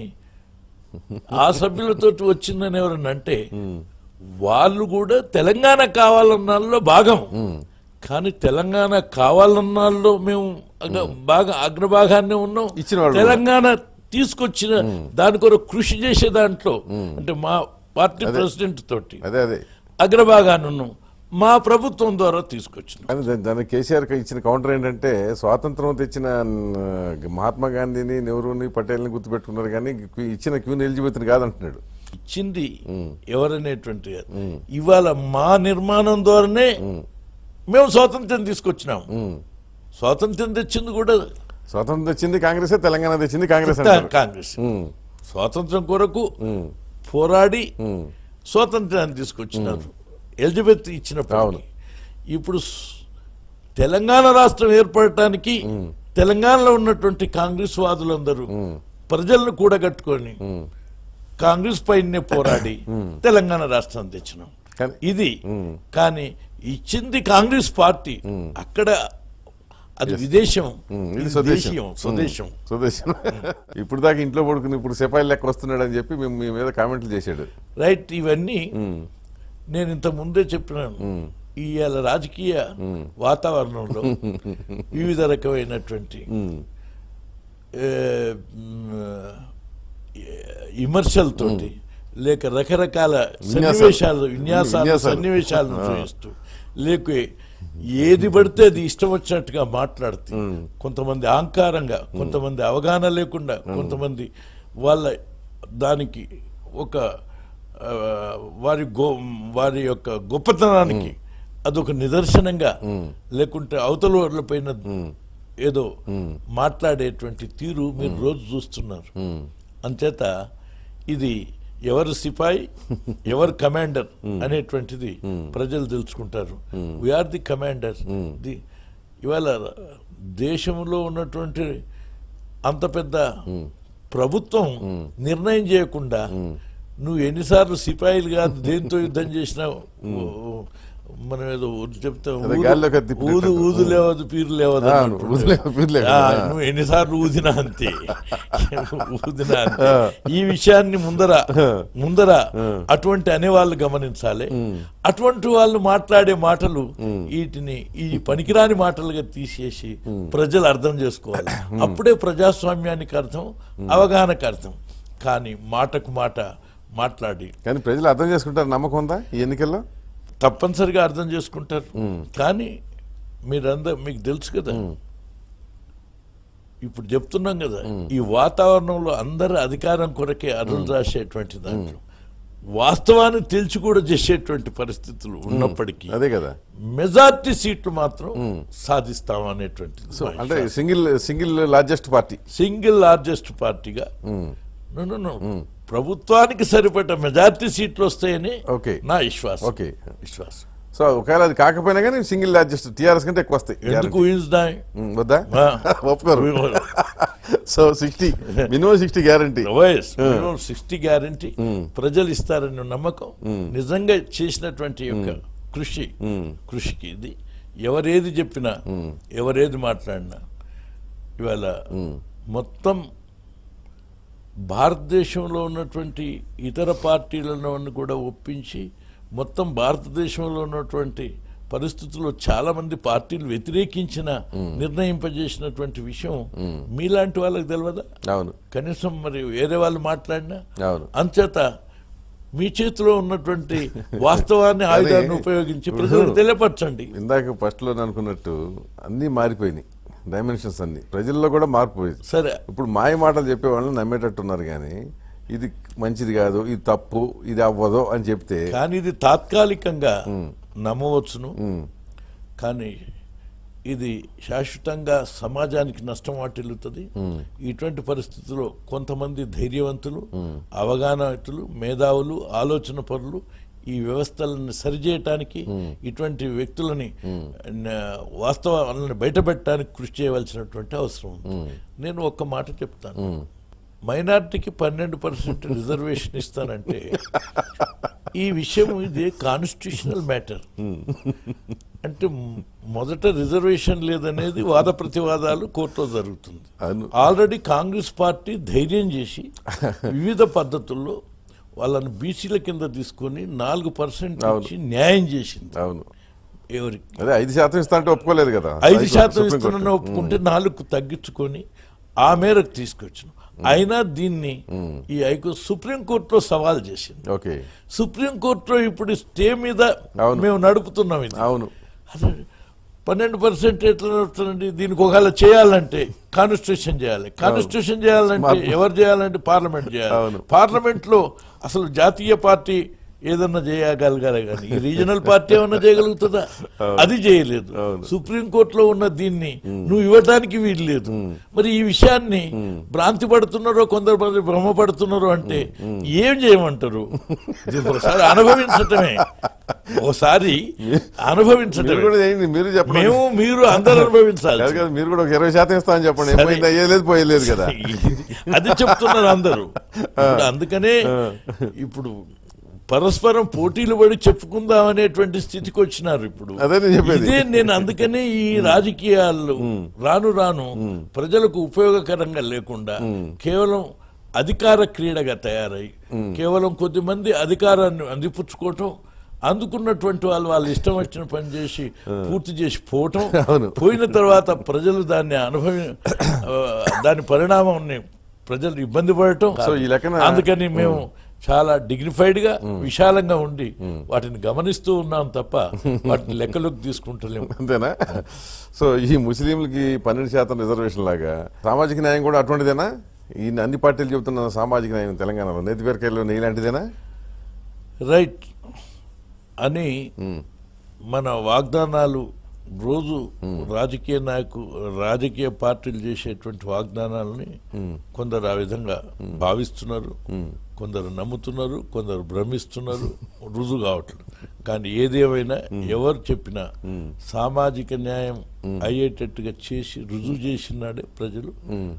ఆ సభ్యులతో వచ్చిందని ఎవరన్నా అంటే వాళ్ళు కూడా తెలంగాణ కావాలన్నాల్లో భాగం కానీ తెలంగాణ కావాలన్నాల్లో మేము అగ- బాగా అగ్రభాగాన్ని ఉన్నాం ఇచ్చిన వాళ్ళు తెలంగాణ తీసుకొచ్చిన దాని కొరకు కృషి చేసే దాంట్లో అంటే మా పార్టీ ప్రెసిడెంట్ తోటి అదే అదే అగ్రభాగాన్ని ఉన్నాం మా ప్రభుత్వం ద్వారా తీసుకొచ్చినాం కానీ దాని- దానికి కేసీఆర్ కి ఇచ్చిన కౌంటర్ ఏంటంటే స్వాతంత్రం తెచ్చిన ఆ, మహాత్మా గాంధీని నెహ్రూని పటేల్ని గుర్తుపెట్టుకున్నారు కానీ క్వీ- ఇచ్చిన క్వీన్ ఎలిజబెత్ని కాదంటున్నాడు ఇచ్చింది ఎవరనేటువంటి ఇవాళ మా నిర్మాణం ద్వారానే మేము స్వాతంత్రం తీసుకొచ్చినాం స్వాతంత్రం తెచ్చింది కూడా స్వాతంత్రం తెచ్చింది కాంగ్రెస్ తెలంగాణ తెచ్చింది కాంగ్రెస్ అంటారు కాంగ్రెస్ ఉమ్, స్వాతంత్రం కొరకు ఉమ్, పోరాడి ఉమ్. స్వాతంత్రాన్ని తీసుకొచ్చినారు ఎలిజబెత్ ఇచ్చినప్పుడు ఇప్పుడు స్- తెలంగాణ రాష్ట్రం ఏర్పడటానికి తెలంగాణలో ఉన్నటువంటి కాంగ్రెస్ వాదులందరూ ప్రజలను కూడగట్టుకొని కాంగ్రెస్ పైనే పోరాడి తెలంగాణ రాష్ట్రం తెచ్చినాం కానీ ఇది కానీ ఇచ్చింది కాంగ్రెస్ పార్టీ అక్కడ అది విదేశం ఉమ్, ఇది ఇది స్వదేశం. దేశీయం, స్వదేశం స్వదేశం ఇప్పుడు దాకా ఇంట్లో పడుకుని ఇప్పుడు సిపాయి లెక్క వస్తున్నాడు అని చెప్పి మేము మీ మీద కామెంట్లు చేశాడు రైట్ ఇవన్నీ నేను ఇంత ముందే చెప్పినాను ఇవాళ రాజకీయ వాతావరణంలో వివిధ రకమైనటువంటి ఏ, మ్, విమర్శలతోటి లేక రకరకాల సన్నివేశాలు విన్యాసాలు విన్యాసాలు. సన్నివేశాలను చూపిస్తూ లేక ఏది పడితే అది ఇష్టం వచ్చినట్టుగా మాట్లాడుతూ కొంతమంది అహంకారంగా కొంతమంది అవగాహన లేకుండా కొంతమంది వాళ్ళ దానికి ఒక ఆ, వారి గో వారి యొక్క గొప్పతనానికి అదొక నిదర్శనంగా లేకుంటే అవతల వాళ్ళ పైన ఏదో మాట్లాడేటువంటి తీరు మీరు రోజు చూస్తున్నారు అంచేత ఇది ఎవరు సిపాయి ఎవరు కమాండర్ అనేటువంటిది ప్రజలు తెలుసుకుంటారు వీఆర్ ది కమాండర్ ది ఇవాళ దేశంలో ఉన్నటువంటి అంత పెద్ద ప్రభుత్వం నిర్ణయం చేయకుండా నువ్వు ఎన్నిసార్లు సిపాయిలు కాదు దేంతో యుద్ధం చేసినావు మనం ఏదో ఊరు చెప్తే అదే ఊదు- గాల్లోకి అది తిప్పినట్టు. ఊదు ఊదు లేవదు పీరు లేవదు ఆ, అన్నట్టు. ఊదు లేవదు, పీరు లేవదు. ఆ, నువ్వు ఎన్నిసార్లు ఊదినా అంతే ఊదినా అంతే ఈ విషయాన్ని ముందర ముందర అటువంటి అనేవాళ్ళు గమనించాలి అటువంటి వాళ్ళు మాట్లాడే మాటలు వీటిని ఈ పనికిరాని మాటలుగా తీసేసి ప్రజలు అర్థం చేసుకోవాలి అప్పుడే ప్రజాస్వామ్యానికి అర్థం అవగాహనకు అర్థం కానీ మాటకు మాట మాట్లాడి కానీ ప్రజలు అర్థం చేసుకుంటారు నమ్మకం ఉందా ఈ ఎన్నికల్లో తప్పనిసరిగా అర్థం చేసుకుంటారు కానీ మీరందరూ మీకు తెలుసు కదా ఇప్పుడు చెప్తున్నాం కదా ఈ వాతావరణంలో అందరు అధికారం కొరకే అరులు రాసేటువంటి దాంట్లో వాస్తవాన్ని తెలిసి కూడా చేసేటువంటి పరిస్థితులు ఉన్నప్పటికీ అదే కదా మెజార్టీ సీట్లు మాత్రం సాధిస్తాం అనేటువంటిది సో అంటే single single largest party single largest పార్టీగా No, no, no. ప్రభుత్వానికి సరిపడ్డ మెజార్టీ సీట్లు వస్తాయని ఓకే నా విశ్వాసం ఓకే విశ్వాసం సో ఒకవేళ అది కాకపోయినా కానీ సింగిల్ లార్జెస్ట్ టీఆర్ఎస్ కంటే ఎక్కువ వస్తాయి ఎందుకు ఊహించుదా ఉమ్, వద్దా ఆ. ఒప్పుకోరు so sixty minimum sixty guarantee sixty guarantee ప్రజలు ఇస్తారనే నమ్మకం నిజంగా చేసినటువంటి యొక్క కృషి కృషికి ఇది ఎవరేది చెప్పినా ఎవరేది మాట్లాడినా ఇవాళ మొత్తం భారతదేశంలో ఉన్నటువంటి ఇతర పార్టీలను కూడా ఒప్పించి మొత్తం భారతదేశంలో ఉన్నటువంటి పరిస్థితుల్లో చాలా మంది పార్టీలు వ్యతిరేకించిన నిర్ణయింపజేసినటువంటి విషయం మీలాంటి వాళ్ళకి తెలియదా అవును కనీసం మరి వేరే వాళ్ళు మాట్లాడినా అవును అంచేత మీ చేతిలో ఉన్నటువంటి వాస్తవాన్ని ఆయుధాన్ని ఉపయోగించి ప్రజలకు తెలియపరచండి ఇందాక ఫస్ట్ లో అనుకున్నట్టు అన్నీ మారిపోయినాయి డైమెన్షన్స్ అన్ని ప్రజల్లో కూడా మార్పు పోయింది సరే ఇప్పుడు మాయ మాటలు చెప్పే వాళ్ళని నమ్మేటట్టున్నారు కానీ ఇది మంచిది కాదు ఇది తప్పు ఇది అవ్వదు అని చెప్తే కానీ ఇది తాత్కాలికంగా నమ్మవచ్చును కానీ ఇది శాశ్వతంగా సమాజానికి నష్టం వాటిల్లుతుంది ఇటువంటి పరిస్థితుల్లో కొంతమంది ధైర్యవంతులు అవగాహనతులు మేధావులు ఆలోచన పరులు ఈ వ్యవస్థలను సరిచేయటానికి ఇటువంటి వ్యక్తులని న- వాస్తవాలను బయటపెట్టడానికి కృషి చేయవలసినటువంటి అవసరం ఉంది నేను ఒక్క మాట చెప్తాను మైనార్టీకి పన్నెండు పర్సెంట్ రిజర్వేషన్ ఇస్తానంటే ఈ విషయం ఇది కాన్స్టిట్యూషనల్ మ్యాటర్ అంటే మ్- మొదట రిజర్వేషన్ లేదనేది వాద ప్రతివాదాలు కోర్టులో జరుగుతుంది అవును. ఆల్రెడీ కాంగ్రెస్ పార్టీ ధైర్యం చేసి వివిధ పద్ధతుల్లో వాళ్ళని బీసీల కింద తీసుకొని నాలుగు పర్సెంట్ ఇచ్చి న్యాయం చేసింది అవును ఎవరికి అదే ఐదు శాతం ఇస్తా అంటే ఒప్పుకోలేదు కదా ఐదు హైకోర్టు, శాతం సుప్రీంకోర్టు. ఇస్తున్న ఒప్పుకుంటే నాలుగు తగ్గించుకొని ఆ మేరకు తీసుకొచ్చిన అయినా దీన్ని ఈ హైకో సుప్రీంకోర్టులో సవాల్ చేసింది ఓకే సుప్రీంకోర్టులో ఇప్పుడు స్టే మీద అవును. మేము నడుపుతున్నాం ఇది అవును అదే పన్నెండు పర్సెంట్ ఎట్లా నడుపుతుందండి దీనికి ఒకవేళ చేయాలంటే కాన్స్టిట్యూషన్ చేయాలి కాన్స్టిట్యూషన్ చేయాలంటే ఎవరు చేయాలంటే పార్లమెంట్ చేయాలి అవును. పార్లమెంట్ లో అసలు జాతీయ పార్టీ ఏదన్నా చేయగలగాలి కానీ ఈ రీజనల్ పార్టీ ఏమన్నా చేయగలుగుతుందా అది చేయలేదు సుప్రీం కోర్టులో ఉన్న దీన్ని నువ్వు ఇవ్వడానికి వీలు లేదు మరి ఈ విషయాన్ని భ్రాంతి పడుతున్నారో కొందరు మంది భ్రమ పడుతున్నారో అంటే ఏం చేయమంటారు ఇది ఒకసారి అనుభవించటమే ఒకసారి మీరు అనుభవించటమే కూడా చేయండి మీరు చెప్పండి మేము మీరు అందరు అనుభవించాలి కాదు కదా మీరు కూడా ఒక ఇరవై శాతం ఇస్తామని చెప్పండి సరే. ఏమైంది అయ్యేలేదు పోయలేదు కదా అది చెప్తున్నారు అందరూ ఇప్పుడు అందుకనే ఇప్పుడు పరస్పరం పోటీలు పడి చెప్పుకుందాం అనేటువంటి స్థితికి వచ్చినారు ఇప్పుడు అదే నేను చెప్పేది. ఇదే నేను అందుకనే ఈ రాజకీయాలు రాను రాను ప్రజలకు ఉపయోగకరంగా లేకుండా కేవలం అధికార క్రీడగా తయారై కేవలం కొద్దిమంది అధికారాన్ని అందిపుచ్చుకోవటం అందుకున్నటువంటి వాళ్ళు వాళ్ళు ఇష్టం వచ్చిన పని చేసి పూర్తి చేసి పోవటం అవును. పోయిన తర్వాత ప్రజలు దాన్ని అనుభవి ఆ, దాని పరిణామాన్ని ప్రజలు ఇబ్బంది పడటం సో ఈ లెక్కన- అందుకని మేము చాలా డిగ్నిఫైడ్ గా విశాలంగా ఉండి వాటిని గమనిస్తూ ఉన్నాం తప్ప వాటిని లెక్కలోకి తీసుకుంటలేము అంతేనా సో ఈ ముస్లింలకి పన్నెండు శాతం రిజర్వేషన్ లాగా సామాజిక న్యాయం కూడా అటువంటిదేనా ఈ అన్ని పార్టీలు చెబుతున్న సామాజిక న్యాయం తెలంగాణలో నేతి పేరుకాయలు నెయ్యి లాంటిదేనా రైట్ అని మన వాగ్దానాలు రోజు రాజకీయ నాయకు రాజకీయ పార్టీలు చేసేటువంటి వాగ్దానాలని కొందరు ఆ విధంగా భావిస్తున్నారు కొందరు నమ్ముతున్నారు కొందరు భ్రమిస్తున్నారు రుజువు కావట్లేదు కానీ ఏదేమైనా ఎవరు చెప్పినా సామాజిక న్యాయం అయ్యేటట్టుగా చేసి రుజువు చేసినాడే ప్రజలు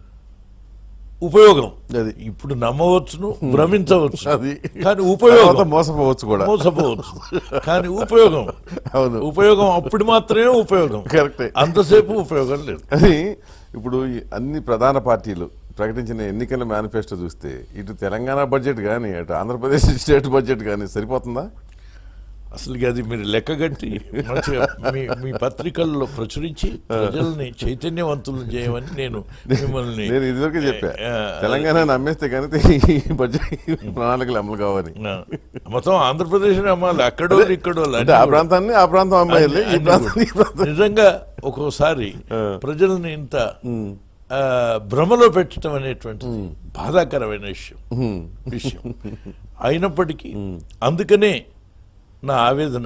ఉపయోగం అది. ఇప్పుడు నమ్మవచ్చును భ్రమించవచ్చు అది కానీ తర్వాత ఉపయోగం మోసపోవచ్చు కూడా మోసపోవచ్చు కానీ ఉపయోగం అవును ఉపయోగం అప్పుడు మాత్రమే ఉపయోగం కరెక్టే అంతసేపు ఉపయోగం లేదు కానీ ఇప్పుడు ఈ అన్ని ప్రధాన పార్టీలు ప్రకటించిన ఎన్నికల మేనిఫెస్టో చూస్తే ఇటు తెలంగాణ బడ్జెట్ కానీ అటు ఆంధ్రప్రదేశ్ స్టేట్ బడ్జెట్ కానీ సరిపోతుందా అసలు అది మీరు లెక్కగట్టి మంచిగా మీ మీ పత్రికల్లో ప్రచురించి ప్రజల్ని చైతన్యవంతులను చేయమని నేను మిమ్మల్ని నేను ఇదివరకే చెప్పా ఆ, తెలంగాణ నమ్మేస్తే కానీ ఈ బడ్జెట్ ప్రణాళికలు అమలు కావాలి ఆ, మొత్తం ఆంధ్రప్రదేశ్ అమ్మాలి అక్కడో ఇక్కడో అంటే ఆ ప్రాంతాన్ని ఆ ప్రాంతం అమ్మాయిలు ఈ అన్ని ప్రాంతాన్ని ఈ ప్రాంతం నిజంగా ఒక్కోసారి ప్రజల్ని ఇంత ఆ, భ్రమలో పెట్టడం అనేటువంటిది బాధాకరమైన విషయం విషయం అయినప్పటికీ అందుకనే నా ఆవేదన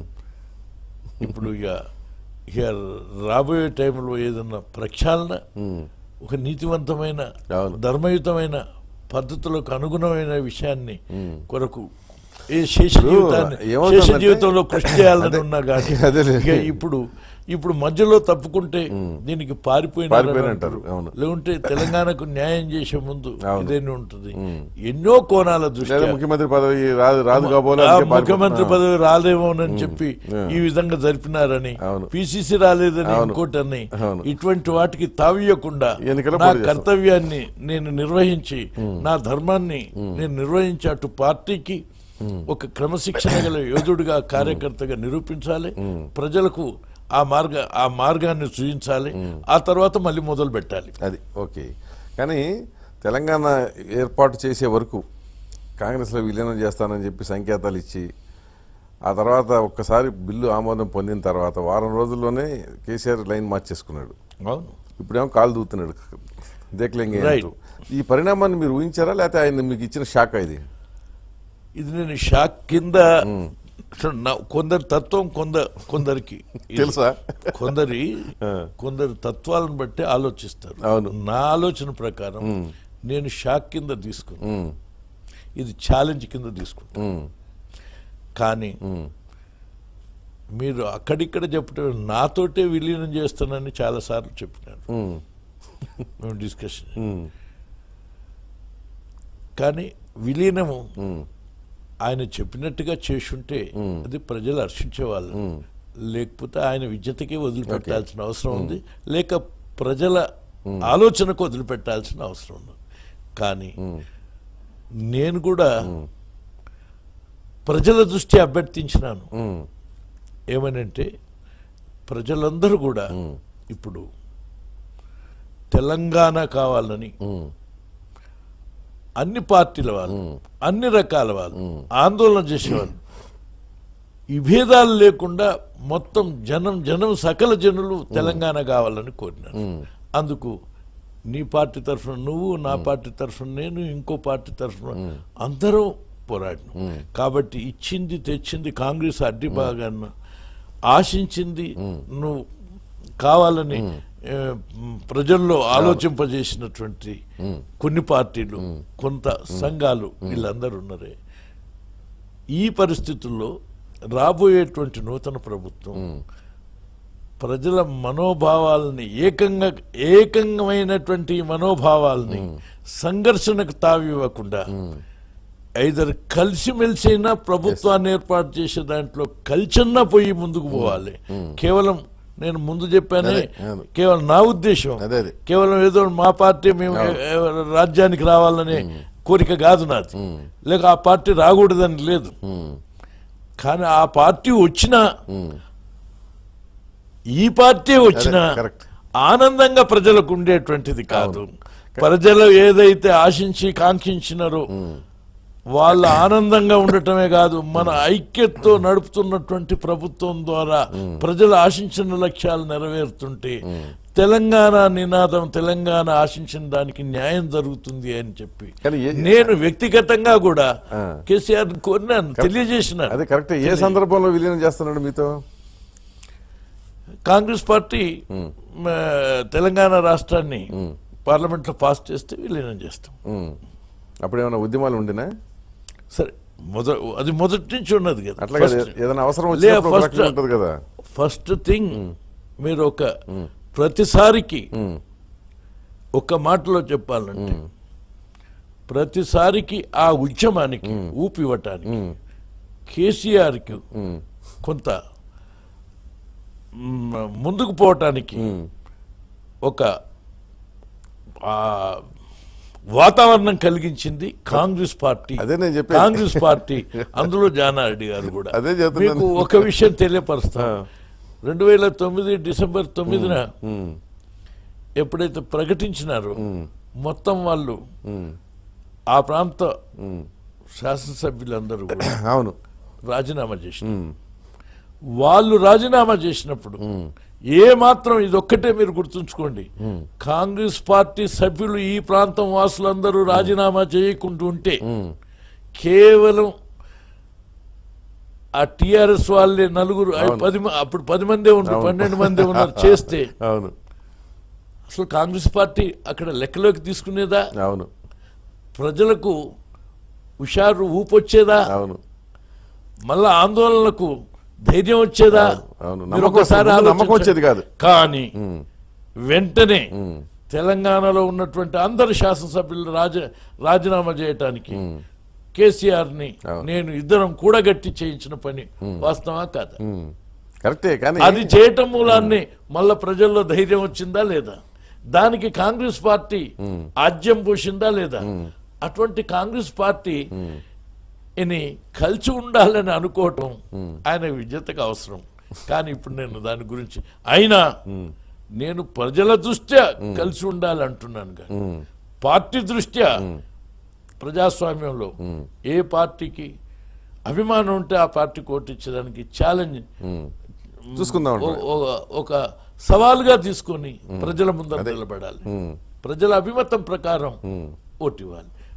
ఇప్పుడు ఇక ఇక రాబోయే టైంలో ఏదన్నా ప్రక్షాళన ఒక నీతివంతమైన అవును. ధర్మయుతమైన పద్ధతులకు అనుగుణమైన విషయాన్ని కొరకు ఏ శేష జీవితాన్ని ఏమవుతుందంటే- శేష జీవితంలో కృషి చేయాలని అదే- ఉన్నా కానీ అదేలే. ఇక ఇప్పుడు ఇప్పుడు మధ్యలో తప్పుకుంటే దీనికి పారిపోయిన పారిపోయినంటారు, అవును. లేకుంటే తెలంగాణకు న్యాయం చేసే ముందు అవును. ఇదేనే ఉంటుంది ఎన్నో కోణాల లేదా దృష్ట్యా ముఖ్యమంత్రి పదవి రాదు రాదు కాబోలు ఆ అందుకే పారిపో- ముఖ్యమంత్రి పదవి రాదేమోనని చెప్పి ఈ విధంగా జరిపినారని అవును. పిసిసి రాలేదని అవును. ఇంకోటని అవును. ఇటువంటి వాటికి తావీయకుండా ఎన్నికల్లో నా పోటీ చేస్తాం. కర్తవ్యాన్ని నేను నిర్వహించి నా ధర్మాన్ని నేను నిర్వహించి అటు పార్టీకి ఒక క్రమశిక్షణ గల యోధుడిగా కార్యకర్తగా నిరూపించాలి ప్రజలకు ఆ మార్గ ఆ మార్గాన్ని చూపించాలి ఆ తర్వాత మళ్ళీ మొదలు పెట్టాలి అది ఓకే కానీ తెలంగాణ ఏర్పాటు చేసే వరకు కాంగ్రెస్లో విలీనం చేస్తానని చెప్పి సంకేతాలు ఇచ్చి ఆ తర్వాత ఒక్కసారి బిల్లు ఆమోదం పొందిన తర్వాత వారం రోజుల్లోనే కేసీఆర్ లైన్ మార్చేసుకున్నాడు అవును ఇప్పుడేమో కాలు దూతున్నాడు దేక్లేంగే Right. అంటూ. ఈ పరిణామాన్ని మీరు ఊహించారా లేకపోతే ఆయన మీకు ఇచ్చిన షాక్ ఇది ఇది నేను షాక్ కింద అసలు నా- కొందరి తత్వం కొందరు కొందరికి ఇది తెలుసా కొందరి ఆ. కొందరి తత్వాలను బట్టి ఆలోచిస్తారు అవును. నా ఆలోచన ప్రకారం నేను షాక్ కింద తీసుకున్నాను ఉమ్, ఇది ఛాలెంజ్ కింద తీసుకుంటాను ఉమ్, కానీ మీరు అక్కడిక్కడ చెప్పడం నాతోటే విలీనం చేస్తానని చాలాసార్లు చెప్పినారు ఉమ్, మేము డిస్కషన్ ఉమ్, కానీ విలీనము ఉమ్, ఆయన చెప్పినట్టుగా చేసుంటే అది ప్రజలు హర్షించేవాళ్ళు లేకపోతే ఆయన విద్యతకే వదిలిపెట్టాల్సిన అవసరం ఉంది లేక ప్రజల ఆలోచనకు వదిలిపెట్టాల్సిన అవసరం ఉంది కానీ నేను కూడా ప్రజల దృష్టి అభ్యర్థించినాను ఉమ్, ఏమనంటే ప్రజలందరూ కూడా ఇప్పుడు తెలంగాణ కావాలని ఉమ్, అన్ని పార్టీల వాళ్ళు అన్ని రకాల వాళ్ళు ఆందోళన చేసేవాళ్ళు ఈ భేదాలు లేకుండా మొత్తం జనం జనం సకల జనులు తెలంగాణ కావాలని కోరినారు అందుకు నీ పార్టీ తరఫున నువ్వు నా పార్టీ తరఫున నేను ఇంకో పార్టీ తరఫున అందరం పోరాడినాం కాబట్టి ఇచ్చింది తెచ్చింది కాంగ్రెస్ అడ్డి బాగాన్న ఆశించింది నువ్వు కావాలని ఏ, మ్, ప్రజల్లో ఆలోచింపజేసినటువంటి కొన్ని పార్టీలు కొంత సంఘాలు వీళ్ళందరూ ఉన్నారే ఈ పరిస్థితుల్లో రాబోయేటువంటి నూతన ప్రభుత్వం ప్రజల మనోభావాలని ఏకంగా ఏకంగమైనటువంటి మనోభావాలని సంఘర్షణకు తావివ్వకుండా ఐదరు కలిసిమెలిసి అయినా ప్రభుత్వాన్ని ఏర్పాటు చేసే దాంట్లో కలిసన్నా పోయి ముందుకు పోవాలి కేవలం నేను ముందు చెప్పానే అదే, అవును. కేవలం నా ఉద్దేశం అదే, అదే. కేవలం ఏదో మా పార్టీ మేము ఏ, రాజ్యానికి రావాలనే కోరిక కాదు నాది లేక ఆ పార్టీ రాకూడదని లేదు ఉమ్, కానీ ఆ పార్టీ వచ్చినా ఈ పార్టీ వచ్చినా అదే, correct. ఆనందంగా ప్రజలకు ఉండేటువంటిది కాదు ప్రజలు ఏదైతే ఆశించి కాంక్షించినారో వాళ్ళ ఆనందంగా ఉండటమే కాదు మన ఐక్యతతో నడుపుతున్నటువంటి ప్రభుత్వం ద్వారా ప్రజలు ఆశించిన లక్ష్యాలు నెరవేరుతుంటే తెలంగాణ నినాదం తెలంగాణ ఆశించిన దానికి న్యాయం జరుగుతుంది అని చెప్పి కానీ ఏ- నేను వ్యక్తిగతంగా కూడా ఆ. కేసీఆర్ కోరినాను తెలియజేసినాను అదే కరెక్ట్ ఏ సందర్భంలో విలీనం చేస్తున్నాడు మీతో కాంగ్రెస్ పార్టీ మ, తెలంగాణ రాష్ట్రాన్ని పార్లమెంట్ లో పాస్ చేస్తే విలీనం చేస్తాం ఉమ్, అప్పుడు ఏమైనా ఉద్యమాలు ఉండినా సరే మొద అది మొదటి నుంచి ఉన్నది కదా అట్లా కదా ఏదైనా అవసరం లే, వచ్చినప్పుడు ఒక first- రకంగా ఉంటుంది కదా ఫస్ట్ థింగ్ మీరు ఒక ప్రతిసారికి ఒక మాటలో చెప్పాలంటే ప్రతిసారికి ఆ ఉద్యమానికి ఊపివ్వటానికి కేసీఆర్కి కొంత మ్, ముందుకు పోవటానికి ఒక ఆ, వాతావరణం కలిగించింది కాంగ్రెస్ పార్టీ అదే నేను చెప్పేది. కాంగ్రెస్ పార్టీ అందులో జానారెడ్డి గారు కూడా అదే చెప్తున్నాను. మీకు ఒక విషయం తెలియపరుస్తా రెండు వేల తొమ్మిది డిసెంబర్ తొమ్మిదిన ఉమ్, ఎప్పుడైతే ప్రకటించినారో మొత్తం వాళ్ళు ఆ ప్రాంత శాసనసభ్యులందరూ కూడా అవును రాజీనామా చేసినారు వాళ్ళు రాజీనామా చేసినప్పుడు ఏ మాత్రం ఇదొక్కటే మీరు గుర్తుంచుకోండి కాంగ్రెస్ పార్టీ సభ్యులు ఈ ప్రాంతం వాసులందరూ రాజీనామా చేయకుండా ఉంటే కేవలం ఆ టిఆర్ఎస్ వాళ్ళే నలుగురు ఐ- పది మ- అప్పుడు పది మందే ఉన్నారు పన్నెండు మంది ఉన్నారు చేస్తే అవును అసలు కాంగ్రెస్ పార్టీ అక్కడ లెక్కలోకి తీసుకునేదా అవును ప్రజలకు హుషారు ఊపొచ్చేదా అవును మళ్ళా ఆందోళనకు ధైర్యం వచ్చేదా అవును మీరు నమ్మకం ఒకసారి ముందు నమ్మకం ఆలోచించండి. వచ్చేది కాదు కానీ వెంటనే తెలంగాణలో ఉన్నటువంటి అందరు శాసనసభ్యులు రాజ రాజీనామా చేయటానికి కేసీఆర్ ని అవును. నేను ఇద్దరం కూడగట్టి చేయించిన పని వాస్తవా కాదా ఉమ్, కరెక్టే కానీ అది చేయటం మూలాన్ని మళ్ళా ప్రజల్లో ధైర్యం వచ్చిందా లేదా దానికి కాంగ్రెస్ పార్టీ ఆజ్యం పోసిందా లేదా అటువంటి కాంగ్రెస్ పార్టీ ఇని కలిసి ఉండాలని అనుకోవటం ఆయన విద్యతకు అవసరం కానీ ఇప్పుడు నేను దాని గురించి అయినా నేను ప్రజల దృష్ట్యా కలిసి ఉండాలి అంటున్నాను కానీ పార్టీ దృష్ట్యా ప్రజాస్వామ్యంలో ఏ పార్టీకి అభిమానం ఉంటే ఆ పార్టీకి ఓటించడానికి ఛాలెంజ్ చూసుకుందాం ఓ- ఓ- ఒక సవాలుగా తీసుకొని ప్రజల ముందర నిలబడాలి ప్రజల అభిమతం ప్రకారం ఓటు ఇవ్వాలి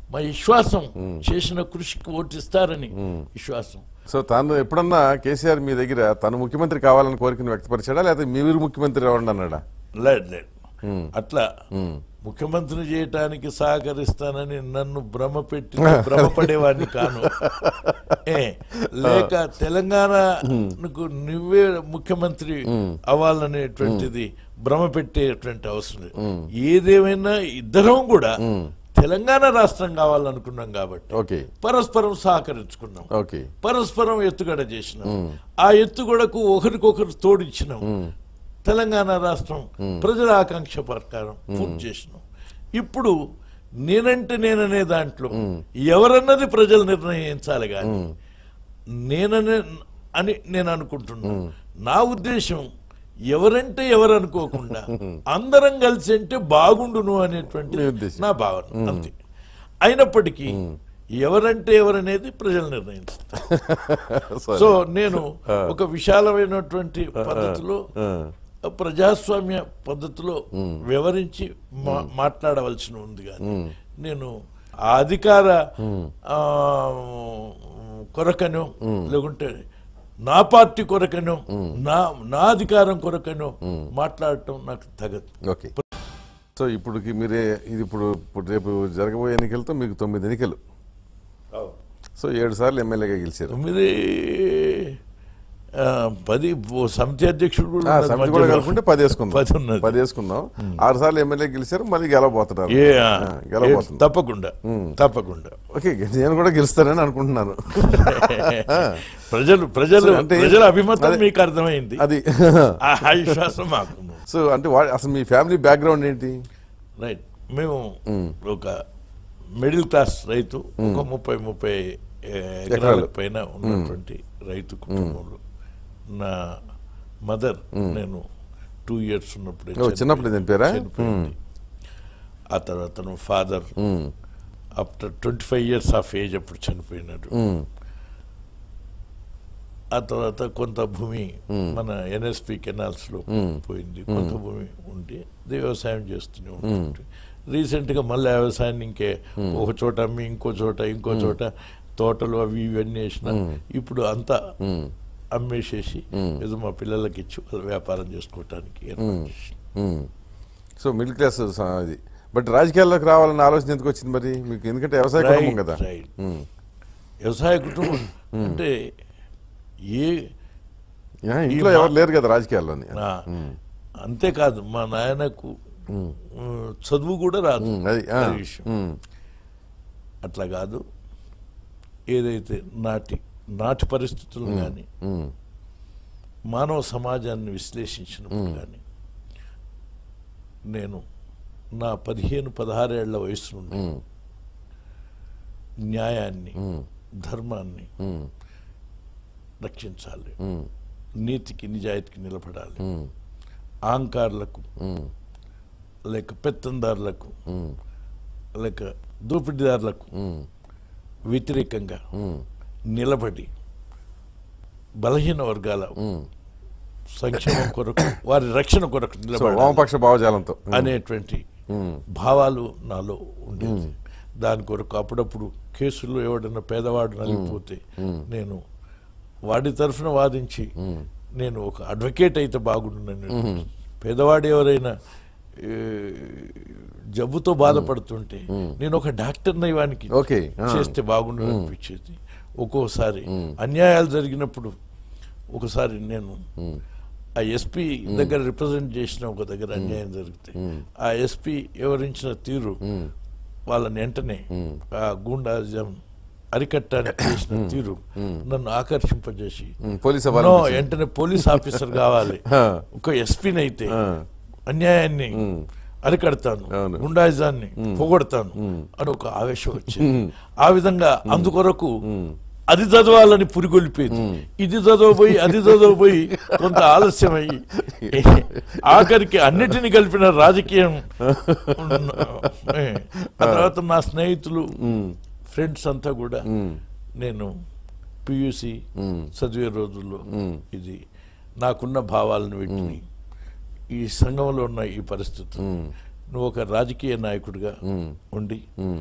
మా విశ్వాసం చేసిన కృషికి ఓటిస్తారని విశ్వాసం సో తాను ఎప్పుడన్నా కేసీఆర్ మీ దగ్గర తను ముఖ్యమంత్రి కావాలని కోరికను వ్యక్తపరిచాడా లేకపోతే మీరు ముఖ్యమంత్రి అవ్వండి అన్నాడా లేదు లేదు అట్లా ముఖ్యమంత్రిని చేయటానికి సహకరిస్తానని నన్ను భ్రమ పెట్టి భ్రమపడేవాడిని కాను ఏ లేక తెలంగాణకు నువ్వే ముఖ్యమంత్రి అవ్వాలనేటువంటిది భ్రమ పెట్టేటువంటి అవసరం లేదు ఏదేమైనా ఇద్దరం కూడా తెలంగాణ రాష్ట్రం కావాలనుకున్నాం కాబట్టి ఓకే పరస్పరం సహకరించుకున్నాం ఓకే పరస్పరం ఎత్తుగడ చేసినాం ఆ ఎత్తుగడకు ఒకరికొకరు తోడిచ్చినాం తెలంగాణ రాష్ట్రం ప్రజల ఆకాంక్ష ప్రకారం పూర్తి చేసినాం ఇప్పుడు నేనంటే నేననే దాంట్లో ఎవరన్నది ప్రజలు నిర్ణయించాలి కానీ నేననే అని నేను అనుకుంటున్నాను నా ఉద్దేశం ఎవరంటే ఎవరు అనుకోకుండా అందరం కలిసి అంటే బాగుండును అనేటువంటి మీ ఉద్దేశం. నా భావన అంతే అయినప్పటికీ ఎవరంటే ఎవరనేది ప్రజలు నిర్ణయిస్తారు సరే. సో నేను ఒక విశాలమైనటువంటి పద్ధతిలో ప్రజాస్వామ్య పద్ధతిలో వివరించి మా- మాట్లాడవలసి ఉంది కానీ నేను ఆ అధికార ఆ, కొరకను లేకుంటే నా పార్టీ కొరకను నా నా అధికారం కొరకను మాట్లాడటం నాకు తగదు ఓకే సో ఇప్పుడుకి మీరే ఇది ఇప్పుడు ఇప్పుడు రేపు జరగబోయే ఎన్నికలతో మీకు తొమ్మిది ఎన్నికలు సో ఏడు సార్లు ఎమ్మెల్యేగా గెలిచారు తొమ్మిది ఆ, పది ఓ సమితి అధ్యక్షుడు కూడా ఆ, ఉన్నారు సమితి కూడా మధ్యలో. కలుపుకుంటే పది వేసుకుందాం పది ఉన్నది. పది వేసుకుందాం ఆరు సార్లు ఎమ్మెల్యే గెలిచారు మళ్ళీ గెలవబోతున్నారు ఏ ఆ, ఆ, గెలవబోతున్నారు తప్పకుండా తప్పకుండా ఓకే నేను కూడా గెలుస్తానని అనుకుంటున్నాను ప్రజలు ప్రజలు అంటే- ప్రజల అభిమతం అదే. మీకు అర్థమైంది అది ఆ విశ్వాసం మాకు సో అంటే వా- అసలు మీ ఫ్యామిలీ బ్యాక్గ్రౌండ్ ఏంటి రైట్ మేము ఒక మిడిల్ క్లాస్ రైతు ఒక ముప్పై ముప్పై ఏ, ఎకరాల ఎకరాలు. పైన ఉన్నటువంటి రైతు కుటుంబంలో నా మదర్ నేను టూ ఇయర్స్ ఉన్నప్పుడే ఓ, చిన్నప్పుడు చనిపోయారా? చనిపోయింది ఆ తర్వాత నా father after twenty five years of age అప్పుడు చనిపోయినాడు ఆ తర్వాత కొంత భూమి మన ఎన్ఎస్పి కెనాల్స్ లో పోయింది కొంత భూమి ఉండి ఇది వ్యవసాయం చేస్తూనే ఉంటుంది రీసెంట్ గా మళ్ళీ వ్యవసాయాన్ని ఇంకే ఒక చోట అమ్మి ఇంకో చోట ఇంకో చోట తోటలు అవి ఇవన్నీ వేసిన ఇప్పుడు అంతా అమ్మేసేసి ఏదో మా పిల్లలకి ఇచ్చి వాళ్ళు వ్యాపారం చేసుకోవటానికి ఏర్పాటు చేసి. సో మిడిల్ క్లాస్ స- ఇది బట్ రాజకీయాల్లోకి రావాలన్న ఆలోచన ఎందుకు వచ్చింది మరి మీకు ఎందుకంటే వ్యవసాయ కుటుంబం Right, కదా right. వ్యవసాయ కుటుంబం అంటే ఏ యా, ఇంట్లో ఎవరు లేరు కదా రాజకీయాల్లోని ఆ, అంతేకాదు మా నాయనకు ఆ, చదువు కూడా రాదు ఉమ్, అది ఆ, అది విషయం. ఉమ్, అట్లా కాదు ఏదైతే నాటి నాటి పరిస్థితులు కానీ ఉమ్, మానవ సమాజాన్ని విశ్లేషించినప్పుడు కానీ నేను నా పదిహేను పదహారేళ్ల వయసు నుండి ఉమ్, న్యాయాన్ని ఉమ్, ధర్మాన్ని ఉమ్, రక్షించాలి ఉమ్, నీతికి నిజాయితీకి నిలబడాలి ఉమ్, ఆంకారులకు ఉమ్, లేక పెత్తందారులకు ఉమ్, లేక దోపిడీదారులకు ఉమ్, వ్యతిరేకంగా ఉమ్, నిలబడి బలహీన వర్గాల ఉమ్. సంక్షేమం కొరకు వారి రక్షణ కొరకు సో నిలబడాలి వామపక్ష భావజాలంతో అనేటువంటి ఉమ్, భావాలు నాలో ఉండేది దాని కొరకు అప్పుడప్పుడు కేసుల్లో ఎవడన్నా పేదవాడు నలిగిపోతే నేను వాడి తరఫున వాదించి నేను ఒక అడ్వకేట్ అయితే బాగుండునని పేదవాడు ఎవరైనా ఏ, జబ్బుతో బాధపడుతుంటే నేను ఒక డాక్టర్ని వానికి ఓకే ఆ. చేస్తే బాగుండు అనిపించేది ఒక్కోసారి అన్యాయాలు జరిగినప్పుడు ఒకసారి నేను ఆ ఎస్పీ దగ్గర రిప్రజెంట్ చేసిన ఒక దగ్గర అన్యాయం జరిగితే ఆ ఎస్పీ వివరించిన తీరు వాళ్ళని వెంటనే ఆ గూండాజం అరికట్టానికి చేసిన తీరు నన్ను ఆకర్షింపజేసి ఉమ్, పోలీస్ నో అవ్వాలి వెంటనే పోలీస్ ఆఫీసర్ కావాలి ఆ. ఒక ఎస్పీని అయితే ఆ. అన్యాయాన్ని అరికడతాను అవును. గుండాయిజాన్ని పొగొడతాను అని ఒక ఆవేశం వచ్చింది ఆ విధంగా అందుకొరకు అది చదవాలని పురిగొల్పేది ఇది చదవబోయి అది చదవబోయి కొంత ఆలస్యమయ్యి ఆఖరికి అన్నిటిని కలిపిన రాజకీయం ఉన్న- ఏ, ఆ తర్వాత నా స్నేహితులు ఫ్రెండ్స్ అంతా కూడా నేను పియూసి చదివే రోజుల్లో ఇది నాకున్న భావాలను వీటిని ఈ సంఘంలో ఉన్న ఈ పరిస్థితి నువ్వు ఒక రాజకీయ నాయకుడిగా ఉండి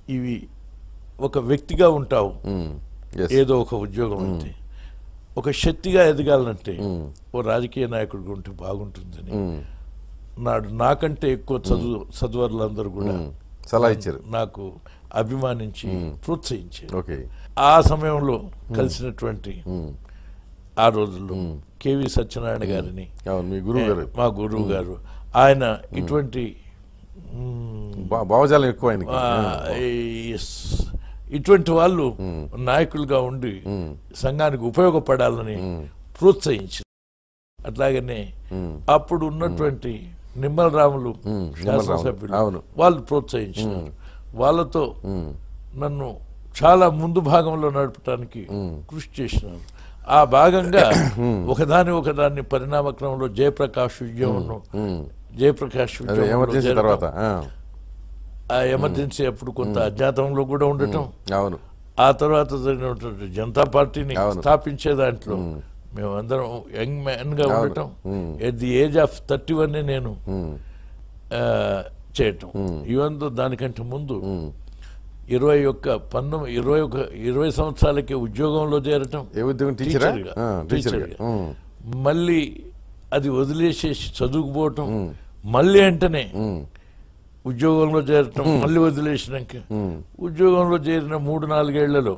ఇవి ఒక వ్యక్తిగా ఉంటావు ఎస్ ఏదో ఒక ఉద్యోగం అంతే ఒక శక్తిగా ఎదగాలంటే ఓ రాజకీయ నాయకుడిగా ఉంటే బాగుంటుందని నాడు నాకంటే ఎక్కువ చదువు చదువర్లందరూ కూడా సలహా ఇచ్చారు నాకు అభిమానించి ప్రోత్సహించారు ఓకే ఆ సమయంలో కలిసినటువంటి ఆ రోజుల్లో కేవి సత్యనారాయణ గారిని అవును మీ గురువు గారు మా గురువు గారు ఆయన ఇటువంటి మ్, భా- భావజాలం ఎక్కువ ఆయనకి ఆ, yes. ఇటువంటి వాళ్ళు నాయకులుగా ఉండి సంఘానికి ఉపయోగపడాలని ప్రోత్సహించారు అట్లాగనే అప్పుడు ఉన్నటువంటి నిమ్మల రాములు శాసనసభ్యులు అవును. వాళ్ళు ప్రోత్సహించారు వాళ్ళతో నన్ను చాలా ముందు భాగంలో నడపడానికి కృషి చేసినారు ఆ భాగంగా ఒకదాని ఒకదాన్ని పరిణామ క్రమంలో జయప్రకాష్ ఉద్యమంలో జయప్రకాష్ అదే ఉద్యమంలో ఎమర్జెన్సీ చేరడం, తర్వాత ఆ, ఆ ఎమర్జెన్సీ అప్పుడు కొంత అజ్ఞాతంలో కూడా ఉండటం అవును ఆ తర్వాత జరిగినటువంటి జనతా పార్టీని అవును. స్థాపించే దాంట్లో మేమందరం యంగ్ మ్యాన్ గా ఉండటం at the age of thirty one నేను ఆ, చేయటం ఈవెన్ దో దానికంటే ముందు ఇరవై ఒక్క పంతొమ్మిది ఇరవై ఒక ఇరవై సంవత్సరాలకి ఉద్యోగంలో చేరటం ఏ ఉద్యోగం టీచరా టీచర్గా. ఆ, టీచర్గా టీచర్గా. ఉమ్, మళ్ళీ అది వదిలేసేసి చదువుకుపోవటం మళ్ళీ వెంటనే ఉద్యోగంలో చేరటం మళ్ళీ వదిలేసినాక ఉద్యోగంలో చేరిన మూడు నాలుగేళ్లలో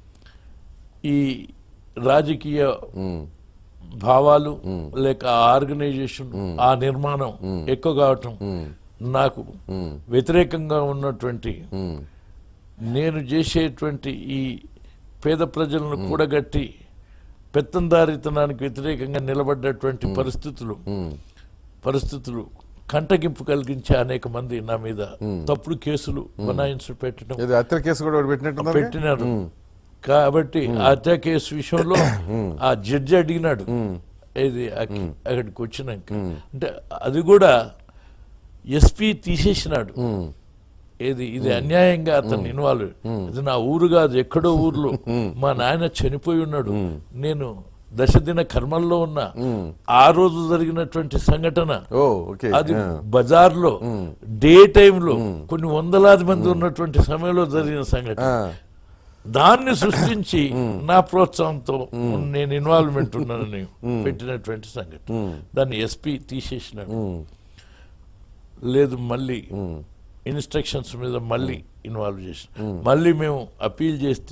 ఈ రాజకీయ భావాలు లేక ఆ ఆర్గనైజేషన్ ఆ నిర్మాణం ఎక్కువ కావటం నాకు వ్యతిరేకంగా ఉన్నటువంటి నేను చేసేటువంటి ఈ పేద ప్రజలను కూడగట్టి పెత్తందారితనానికి వ్యతిరేకంగా నిలబడ్డటువంటి పరిస్థితులు పరిస్థితులు కంటగింపు కలిగించే అనేక మంది నా మీద తప్పుడు కేసులు బనాయించి పెట్టడం ఏదో హత్య కేసు కూడా ఒకటి పెట్టినట్టున్నారు పెట్టినారు కాబట్టి ఆ హత్య కేసు విషయంలో ఆ జడ్జి అడిగినాడు ఇది అక్- అక్కడికి వచ్చినాక అంటే అది కూడా ఎస్పీ తీసేసినాడు ఏది ఇది అన్యాయంగా అతను ఇన్వాల్వ్ ఇది నా ఊరు కాదు ఎక్కడో ఊర్లో మా నాయన చనిపోయి ఉన్నాడు నేను దశదిన కర్మల్లో ఉన్న ఆ రోజు జరిగినటువంటి సంఘటన ఓ ఓకే అది ఆ, బజార్లో డే టైంలో కొన్ని వందలాది మంది ఉన్నటువంటి సమయంలో జరిగిన సంఘటన ఆ, దాన్ని సృష్టించి నా ప్రోత్సాహంతో నేను ఇన్వాల్వ్మెంట్ ఉన్నానని పెట్టినటువంటి సంఘటన దాన్ని ఎస్పీ తీసేసినాడు లేదు మళ్ళీ ఇన్స్ట్రక్షన్స్ మీద మళ్ళీ ఇన్వాల్వ్ చేసి మళ్ళీ మేము అప్పీల్ చేస్తే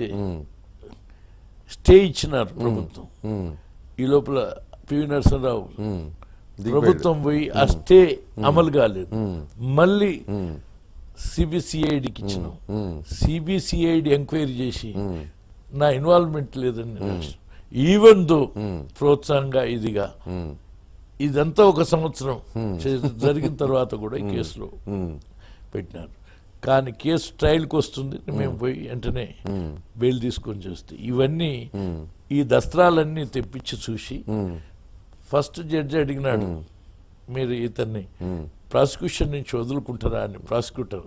స్టే ఇచ్చినారు ప్రభుత్వం ఈ లోపల పివి నరసింహరావు ప్రభుత్వం పోయి ఆ స్టే అమలు కాలేదు మళ్ళీ సిబిసిఐడికి ఇచ్చినాం సిబిసిఐడి ఎంక్వైరీ చేసి నా ఇన్వాల్వ్మెంట్ లేదని ఈవెన్ దో ప్రోత్సాహంగా ఇదిగా ఇదంతా ఒక సంవత్సరం చే- జరిగిన తర్వాత కూడా ఈ కేసులో పెట్టినారు కానీ కేసు ట్రయల్కి వస్తుంది మేము పోయి వెంటనే బెయిల్ తీసుకొని చేస్తే ఇవన్నీ ఈ దస్త్రాలన్నీ తెప్పించి చూసి ఫస్ట్ జడ్జి అడిగినాడు మీరు ఇతన్ని ప్రాసిక్యూషన్ నుంచి వదులుకుంటారా అని ప్రాసిక్యూటర్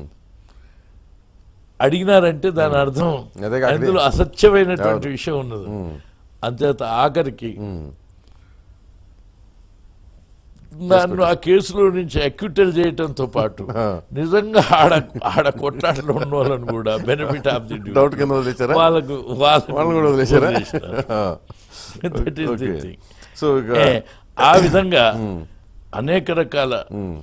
అడిగినారంటే దాని అర్థం అదే కాక అందులో అసత్యమైనటువంటి విషయం ఉన్నది అంచేత ఆఖరికి నన్ను ఆ కేసులో నుంచి అక్యూటల్ చేయటంతో పాటు నిజంగా ఆడ ఆడ కొట్లాటలో ఉన్న వాళ్ళని కూడా బెనిఫిట్ ఆఫ్ ది డౌట్ కింద వదిలేచారా వాళ్ళకు వాళ్ళకు వాళ్ళని కూడా వదిలేశారా వదిలేసినారు. That is the okay thing. So ఇక ఏ, ఆ విధంగా అనేక రకాల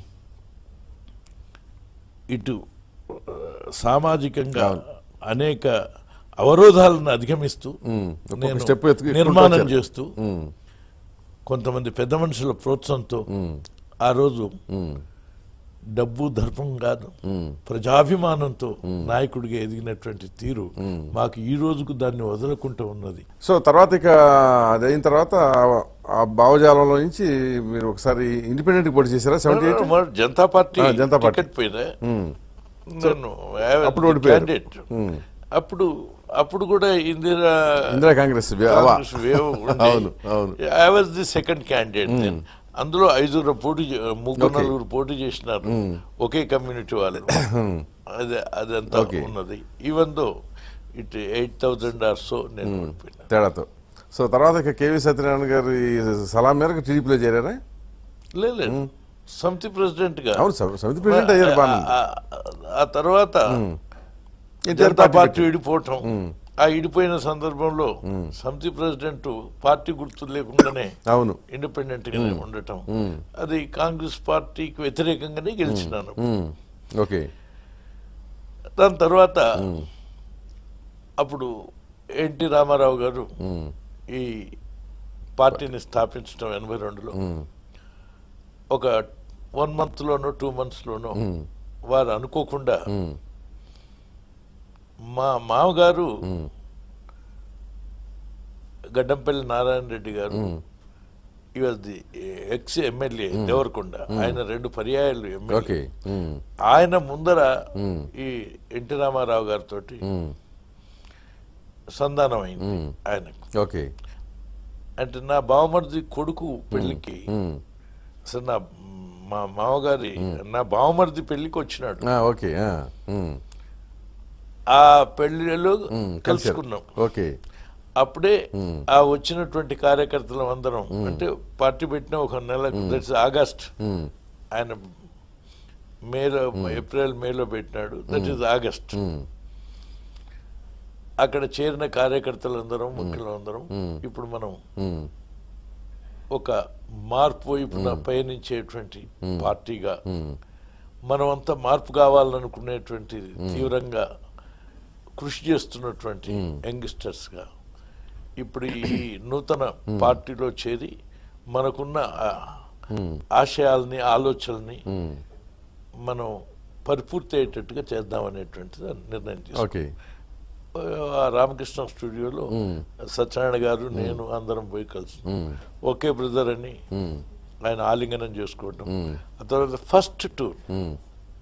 ఇటు ఆ, సామాజికంగా అనేక అవరోధాలను అధిగమిస్తూ ఒక్కొక్క నేను step ఎత్తుకు- నిర్మాణం ఎత్తుకుంటూ చేస్తూ కొంతమంది పెద్ద మనుషుల ప్రోత్సాహంతో ఆ రోజు డబ్బు దర్పం కాదు ప్రజాభిమానంతో నాయకుడిగా ఎదిగినటువంటి తీరు మాకు ఈ రోజుకు దాన్ని వదలకుంటూ ఉన్నది సో తర్వాత ఇక అది అయిన తర్వాత ఆ- ఆ భావజాలంలో నుంచి మీరు ఒకసారి ఇండిపెండెంట్ పోటీ చేశారా సెవెంటీ ఎయిట్ మరి జనతా పార్టీ ఆ, జనతా పార్టీ. టికెట్ పోయినా నేను అప్పుడు ఓడిపోయారు. candidate. అప్పుడు అప్పుడు కూడా ఇందిరా ఇందిరా కాంగ్రెస్ వే- అవా. కాంగ్రెస్ వేవ్ ఉండే. అవును, అవును. I was the second candidate then అందులో ఐదుగురు పోటీ చే- ముగ్గురు Okay. నలుగురు పోటీ చేసినారు ఒకే కమ్యూనిటీ వాళ్ళు అదే అదంతా Okay. ఉన్నది even though it eight thousand or so నేను ఓడిపోయినా తేడాతో సో తర్వాత ఇక కేవీ సత్యనారాయణ గారి సలహా మేరకు టీడీపీలో చేరారా లేదు సమితి ప్రెసిడెంట్ గా అవును స- సమితి ప్రెసిడెంట్ అయ్యారు బాగా ఆ- ఆ- ఆ తర్వాత ఎన్టీఆర్ జనతా పార్టీ పార్టీ విడిపోవటం ఆ విడిపోయిన సందర్భంలో సమితి ప్రెసిడెంట్ పార్టీ గుర్తు లేకుండానే అవును ఇండిపెండెంట్ గానే ఉండటం అది కాంగ్రెస్ పార్టీకి వ్యతిరేకంగానే గెలిచినాను ఉమ్, ఓకే దాని తర్వాత అప్పుడు ఎన్టీ రామారావు గారు ఉమ్, ఈ పార్టీని స్థాపించడం ఎనభై రెండులో ఉమ్, ఒక వన్ మంత్ లోనో టూ మంత్స్ లోనో వారు అనుకోకుండా ఉమ్, మా మామగారు ఉమ్, గడ్డంపల్లి నారాయణ రెడ్డి గారు ఈ was the ex MLA Devarakonda ఆయన రెండు పర్యాయాలు ఎమ్మెల్యే ఓకే ఉమ్, ఆయన ముందర ఉమ్, ఈ ఎన్టీ రామారావు గారితో ఉమ్, సంధానం అయింది ఉమ్, ఆయనకు ఓకే అంటే నా బావమరిది కొడుకు పెళ్లికి ఉమ్, అసలు నా మా మామగారి నా బావమరిది పెళ్లికి వచ్చినాడు ఆ, ఓకే ఆ, ఉమ్, ఆ పెళ్లిలో ఉమ్, కలిశారు. కలుసుకున్నాం ఓకే అప్పుడే ఆ వచ్చినటువంటి కార్యకర్తలం అందరం అంటే పార్టీ పెట్టిన ఒక నెల దట్స్ ఆగస్ట్ ఉమ్, ఆయన మేలో ఏప్రిల్ మేలో పెట్టినాడు దట్ ఈస్ ఆగస్ట్ ఉమ్, అక్కడ చేరిన కార్యకర్తలందరం ముఖ్యులందరం ఇప్పుడు మనం ఉమ్, ఒక మార్పు వైపున పయనించేటువంటి పార్టీగా మనమంతా మార్పు కావాలనుకునేటువంటి తీవ్రంగా కృషి చేస్తున్నటువంటి యంగ్స్టర్స్ గా ఇప్పుడు ఈ నూతన పార్టీలో చేరి మనకున్న ఆ ఆశయాల్ని ఆలోచనల్ని ఉమ్, మనం పరిపూర్తి అయ్యేటట్టుగా చేద్దామనేటువంటిది నిర్ణయం తీసుకున్నాం ఓకే ఆ రామకృష్ణ స్టూడియోలో సత్యనారాయణ గారు నేను అందరం పోయి కలిసి ఒకే బ్రదర్ అని ఉమ్, ఆయన ఆలింగనం చేసుకోవడం ఆ తర్వాత ఫస్ట్ టూర్ ఉమ్,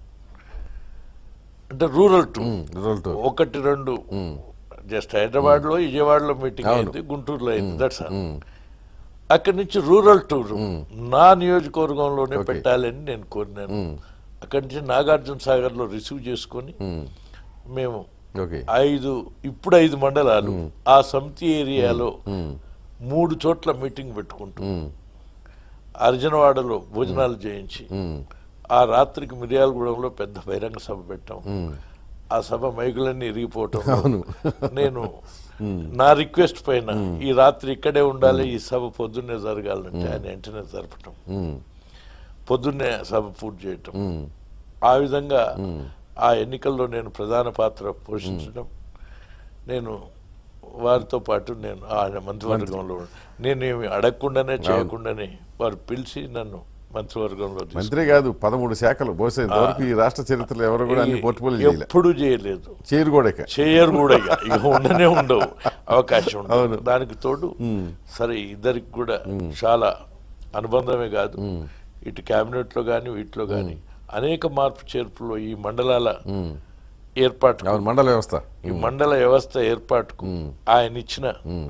అంటే రూరల్ టూర్ ఉమ్, రిజల్ట్ ఒకటి రెండు జస్ట్ హైదరాబాద్ లో విజయవాడలో మీటింగ్ అయింది గుంటూరులో అయింది దట్స్ అక్కడి నుంచి రూరల్ టూర్ నా నియోజకవర్గంలోనే పెట్టాలని నేను కోరినాను అక్కడి నుంచి నాగార్జున సాగర్ లో రిసీవ్ చేసుకొని మేము ఓకే ఐదు ఇప్పుడు ఐదు మండలాలు ఆ సమితి ఏరియాలో మూడు చోట్ల మీటింగ్ పెట్టుకుంటూ ఉమ్, అర్జునవాడలో భోజనాలు చేయించి ఉమ్, ఆ రాత్రికి మిర్యాలగూడెంలో పెద్ద బహిరంగ సభ పెట్టాం ఆ సభ మైకులన్నీ ఇరిగిపోవటం నేను నా రిక్వెస్ట్ పైన ఈ రాత్రి ఇక్కడే ఉండాలి ఈ సభ పొద్దున్నే జరగాలంటే ఆయన వెంటనే జరపటం ఉమ్, పొద్దున్నే సభ పూర్తి చేయటం ఉమ్, ఆ విధంగా ఆ ఎన్నికల్లో నేను ప్రధాన పాత్ర పోషించడం నేను వారితో పాటు నేను ఆయన మంత్రివర్గంలో ఉన్న- నేను ఏమి అడగకుండానే చేయకుండానే వారు పిలిచి నన్ను మంత్రివర్గంలో తీసుకు- మంత్రి కాదు పదమూడు శాఖలు బహుశా ఇంతవరకు ఈ రాష్ట్ర చరిత్రలో ఎవరు కూడా అన్ని పోర్టుపోలి చేయలే ఎప్పుడు చేయలేదు చేయరు కూడా ఇక చేయరు కూడా ఇక ఇక ఉండనే ఉండవు అవకాశం ఉండదు దానికి తోడు సరే ఇద్దరికి కూడా చాలా అనుబంధమే కాదు ఇటు కేబినెట్ లో కానీ వీటిలో కానీ అనేక మార్పు చేర్పులో ఈ మండలాల ఏర్పాటు అవును మండల వ్యవస్థ ఈ మండల వ్యవస్థ ఏర్పాటుకు ఆయన ఇచ్చిన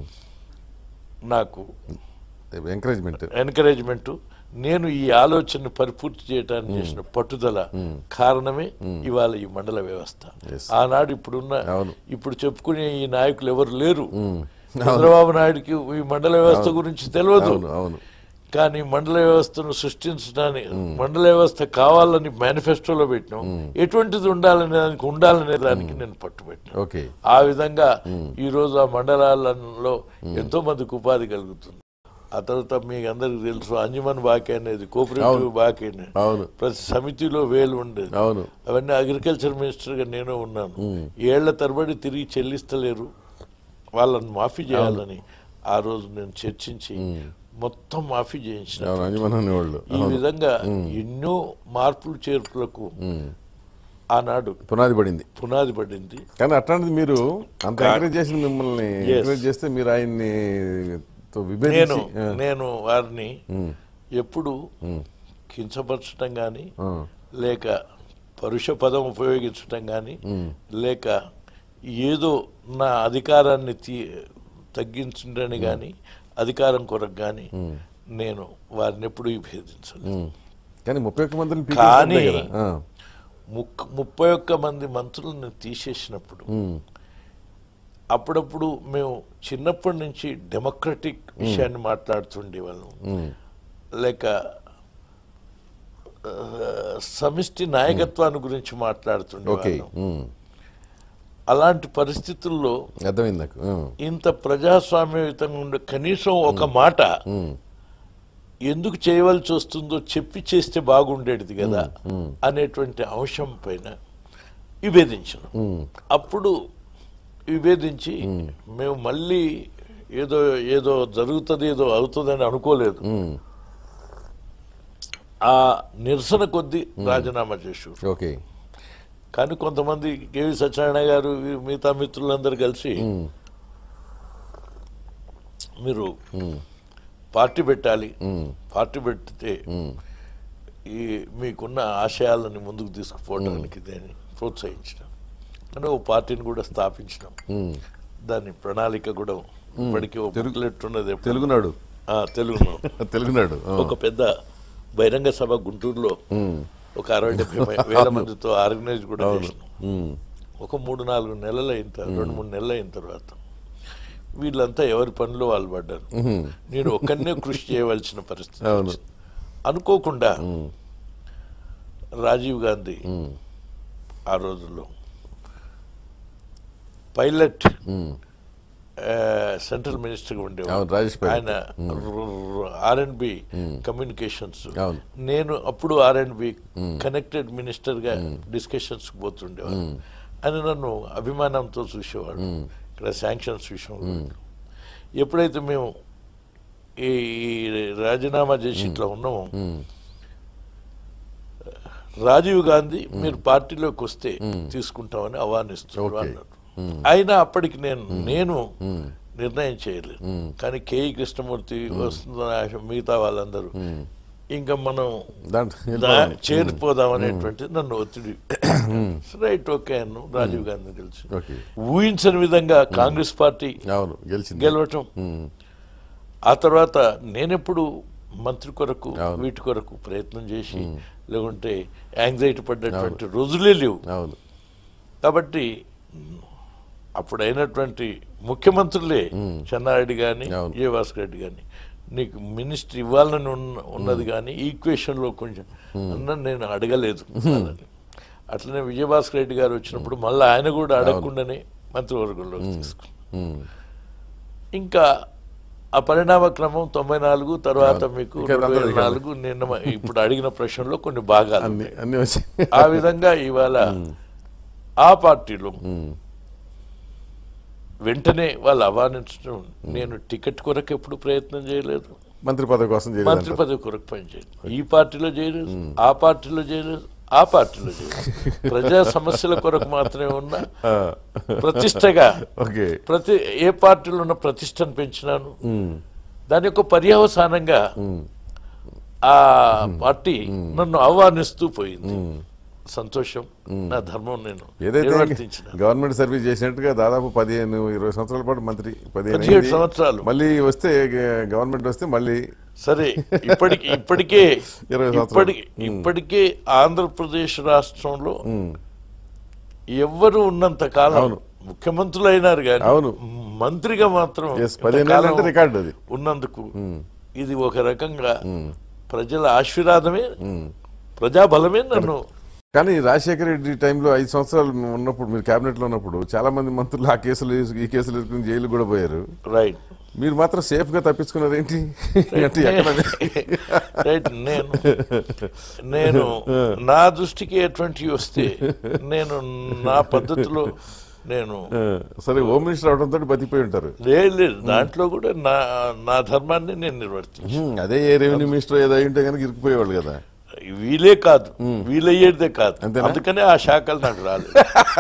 నాకు ఎంకరేజ్మెంట్ ఎంకరేజ్మెంట్ నేను ఈ ఆలోచనను పరిపూర్తి చేయడానికి చేసిన పట్టుదల కారణమే ఇవాళ ఈ మండల వ్యవస్థ Yes. ఆనాడు ఇప్పుడున్న అవును. ఇప్పుడు చెప్పుకునే ఈ నాయకులు ఎవరు లేరు చంద్రబాబు నాయుడుకి ఈ మండల వ్యవస్థ గురించి తెలియదు అవును అవును కానీ మండల వ్యవస్థను సృష్టించడానికి మండల వ్యవస్థ కావాలని మేనిఫెస్టోలో పెట్టినాం ఎటువంటిది ఉండాలనే దానికి ఉండాలనే దానికి నేను పట్టుబట్టిన ఓకే ఆ విధంగా ఈ రోజు ఆ మండలాలలో ఎంతో మందికి ఉపాధి కలుగుతుంది ఆ తర్వాత మీకు అందరికి తెలుసు అంజుమన్ బాకీ అనేది కోఆపరేటివ్ బాకీ అనేది అవును ప్రతి సమితిలో వేలు ఉండేది అవును అవన్నీ అగ్రికల్చర్ మినిస్టర్ గా నేను ఉన్నాను ఏళ్ల తరబడి తిరిగి చెల్లిస్తలేరు వాళ్ళని మాఫీ చేయాలని ఆ రోజు నేను చర్చించి మొత్తం మాఫీ చేయించిన అవును అంజమన్ అనేవాళ్ళు ఈ విధంగా ఎన్నో మార్పులు చేర్పులకు ఆనాడు పునాది పడింది పునాది పడింది కానీ అట్లాంటిది మీరు అంత ఎంకరేజ్ చేసిన మిమ్మల్ని ఎంకరేజ్ చేస్తే మీరు ఆయన్ని తో నేను విభేదించి ఆ, నేను వారిని ఉమ్, ఎప్పుడు కించపరచడం కానీ ఆ, లేక పరుష పదం ఉపయోగించటం కానీ లేక ఏదో నా అధికారాన్ని తీ తగ్గించడని కానీ అధికారం కొరకు కానీ నేను వారిని ఎప్పుడు విభేదించలేదు ఉమ్. కానీ ముప్పై ఒక్క మందిని కానీ పీకేస్తుంటే కదా ఆ, ముక్ ముప్పై ఒక్క మంది మంత్రులను తీసేసినప్పుడు ఉమ్, అప్పుడప్పుడు మేము చిన్నప్పటి నుంచి డెమోక్రటిక్ విషయాన్ని మాట్లాడుతుండే వాళ్ళం ఉమ్, లేక ఆ, సమిష్టి నాయకత్వాన్ని గురించి మాట్లాడుతుండే ఓకే వాళ్ళం ఉమ్, అలాంటి పరిస్థితుల్లో అర్థమైంది నాకు ఉమ్, ఇంత ప్రజాస్వామ్యయుతంగా ఉండే కనీసం ఒక మాట ఉమ్, ఎందుకు చేయవలసి వస్తుందో చెప్పి చేస్తే బాగుండేది కదా అనేటువంటి అంశం పైన విభేదించాను ఉమ్, అప్పుడు విభేదించి మేము మళ్ళీ ఏదో ఏదో జరుగుతుంది ఏదో అవుతుందని అనుకోలేదు ఉమ్, ఆ నిరసన కొద్దీ రాజీనామా చేశారు ఓకే కానీ కొంతమంది కేవి సత్యనారాయణ గారు ఈ మిగతా మిత్రులందరూ కలిసి ఉమ్, మీరు ఉమ్, పార్టీ పెట్టాలి ఉమ్, పార్టీ పెడితే ఉమ్, ఈ మీకున్న ఆశయాలని ముందుకు తీసుకుపోవడానికి దాన్ని ప్రోత్సహించడం అని ఓ పార్టీని కూడా స్థాపించడం ఉమ్. దాని ప్రణాళిక కూడా ఇప్పటికీ ఓ booklet ఉన్నది తెలుగునాడు ఆ, తెలుగులో తెలుగునాడు ఆ. ఒక పెద్ద బహిరంగ సభ గుంటూరులో ఉమ్, ఒక అరవై డెబ్బై వేల మందితో ఆర్గనైజ్ కూడా చేసినాం ఉమ్, ఒక మూడు నాలుగు నెలలు అయిన తర్వాత రెండు మూడు నెలలు అయిన తర్వాత వీళ్ళంతా ఎవరి పనిలో వాళ్ళు పడ్డారు ఉమ్, నేను ఒక్కనే కృషి చేయవలసిన పరిస్థితి అవును. వచ్చింది. అనుకోకుండా రాజీవ్ గాంధీ ఉమ్, ఆ రోజుల్లో పైలట్ ఉమ్. ఆ, సెంట్రల్ మినిస్టర్గా ఉండేవారు అవును, రాజేష్ పైలట్. ఆయన ఆర్ అండ్ బి కమ్యూనికేషన్స్ అవును. నేను అప్పుడు ఆర్ అండ్ బి కనెక్టెడ్ మినిస్టర్గా డిస్కషన్స్ పోతుండేవారు ఆయన నన్ను అభిమానంతో చూసేవాడు ఇక్కడ శాంక్షన్స్ విషయంలో ఎప్పుడైతే మేము ఈ ఈ రాజీనామా చేసి ఇట్లా ఉన్నామో రాజీవ్ గాంధీ మీరు పార్టీలోకి వస్తే తీసుకుంటామని ఆహ్వానిస్తున్నారు ఓకే. అన్నారు అయినా అప్పటికి నేను నేను నిర్ణయం చేయలేదు కానీ కేఈ కృష్ణమూర్తి వస్తుందని ఆశ మిగతా వాళ్ళందరూ ఇంకా మనం దాంట్లో దా- చేరిపోదాం అనేటువంటి నన్ను ఒత్తిడి రైట్ ఓకే అన్ను రాజీవ్ గాంధీ కలిసి ఓకే ఊహించని విధంగా కాంగ్రెస్ పార్టీ అవును గెలిచింది గెలవటం ఉమ్, ఆ తర్వాత నేనెప్పుడు మంత్రి కొరకు అవును. వీటి కొరకు ప్రయత్నం చేసి లేకుంటే యాంగ్జైటీ పడ్డటువంటి రోజులే లేవు అవును కాబట్టి అప్పుడైనటువంటి ముఖ్యమంత్రులే చెన్నారెడ్డి కానీ అవును. ఏ భాస్కర్ రెడ్డి కానీ నీకు మినిస్టర్ ఇవ్వాలని ఉన్న- ఉన్నది కానీ ఈక్వేషన్ లో కొంచెం అన్న నేను అడగలేదు అన్నది. అట్లనే విజయభాస్కర్ రెడ్డి గారు వచ్చినప్పుడు మళ్ళీ ఆయన కూడా అడగకుండానే మంత్రివర్గంలోకి తీసుకున్నారు ఉమ్. ఇంకా ఆ పరిణామ క్రమం తొంభై నాలుగు తర్వాత మీకు ఇంకా రెండు వేల అందరూ నాలుగు నిన్న మ- ఇప్పుడు అడిగిన ప్రశ్నలో కొన్ని భాగాలు అన్ని ఉన్నాయి. అన్ని వచ్చి ఆ విధంగా ఇవాళ ఆ పార్టీలో వెంటనే వాళ్ళు ఆహ్వానించడం నేను టికెట్ కొరకు ఎప్పుడు ప్రయత్నం చేయలేదు మంత్రి పదవి కోసం మంత్రి చేయలేదు పదవి కొరకు పనిచేయలేదు ఈ పార్టీలో చేయలేదు ఆ పార్టీలో చేయలేదు ఆ పార్టీలో చేయలేదు ప్రజా సమస్యల కొరకు మాత్రమే ఉన్న ప్రతిష్టగా ఓకే ప్రతి ఏ పార్టీలో ఉన్న ప్రతిష్టను పెంచినాను దాని యొక్క పర్యవసానంగా ఆ పార్టీ నన్ను ఆహ్వానిస్తూ పోయింది సంతోషం నా ధర్మం నేను ఏదైతే నిర్వర్తించిన గవర్నమెంట్ సర్వీస్ చేసినట్టుగా దాదాపు పదిహేను ఇరవై సంవత్సరాల పాటు మంత్రి పదిహేను పదిహేడు అయింది. సంవత్సరాలు. మళ్ళీ వస్తే గ- గవర్నమెంట్ వస్తే మళ్ళీ సరే ఇప్పటికి ఇప్పటికే ఇరవై సంవత్సరాలు. ఇప్పటికి ఇప్పటికే ఆంధ్రప్రదేశ్ రాష్ట్రంలో ఎవ్వరు ఉన్నంత కాలం అవును. ముఖ్యమంత్రులు అయినారు కానీ అవును. మంత్రిగా మాత్రం Yes, పదిహేను ఇంతకాలం ఏళ్ళు అంటే రికార్డు అది. ఉన్నందుకు ఇది ఒక రకంగా ప్రజల ఆశీర్వాదమే ప్రజాబలమే నన్ను కానీ రాజశేఖర రెడ్డి టైంలో ఐదు సంవత్సరాలు ఉన్నప్పుడు మీరు కేబినెట్ లో ఉన్నప్పుడు చాలా మంది మంత్రులు ఆ కేసులు ఈ కేసులు ఇరుక్కుని జైలు కూడా పోయారు రైట్ మీరు మాత్రం సేఫ్ గా తప్పించుకున్నారు ఏంటి అంటే ఎక్కడ రైట్ నేను నేను నా దృష్టికి ఎటువంటివి వస్తే నేను నా పద్ధతిలో నేను ఆ, సరే హోమ్ మినిస్టర్ అవడంతో బతికిపోయి ఉంటారు లేదు లేదు దాంట్లో కూడా నా నా ధర్మాన్ని నేను నిర్వర్తించాను హ్మ్, అదే ఏ రెవెన్యూ మినిస్టర్ ఏదో అయి ఉంటే కనుక ఇరుక్కుపోయేవాళ్ళు కదా వీలే కాదు వీలయ్యేదే కాదు అంతేనా? అందుకనే ఆ శాఖలు నాకు రాలేదు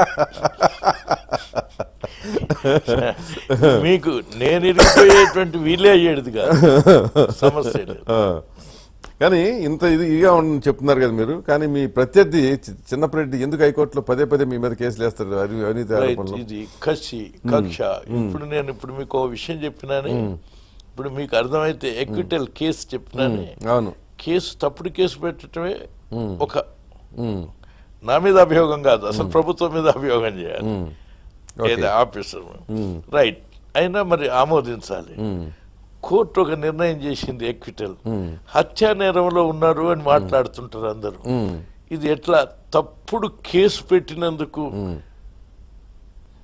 మీకు నేను ఇరిగిపోయేటువంటి వీలే అయ్యేది కాదు సమస్య లేదు ఆ. కానీ ఇంత ఇది ఇదిగా ఉందని చెప్తున్నారు కదా మీరు కానీ మీ ప్రత్యర్థి చి- చిన్నప్పటి ఎందుకు హైకోర్టులో పదే పదే మీ మీద కేసులు వేస్తారు అవి అవినీతి రైట్ ఆరోపణలు ఇది కసి కక్ష ఇప్పుడు నేను ఇప్పుడు మీకు ఓ విషయం చెప్పినానే ఇప్పుడు మీకు అర్థమైతే ఎక్విటల్ కేసు చెప్పినానే అవును కేసు తప్పుడు కేసు పెట్టడమే ఒక ఉమ్, నా మీద అభియోగం కాదు అసలు ప్రభుత్వం మీద అభియోగం చేయాలి ఓకే. ఏది ఆఫీసర్ రైట్ అయినా మరి ఆమోదించాలి కోర్టు ఒక నిర్ణయం చేసింది ఎక్విటల్ హత్యా నేరంలో ఉన్నారు అని మాట్లాడుతుంటారు అందరూ ఇది ఎట్లా తప్పుడు కేసు పెట్టినందుకు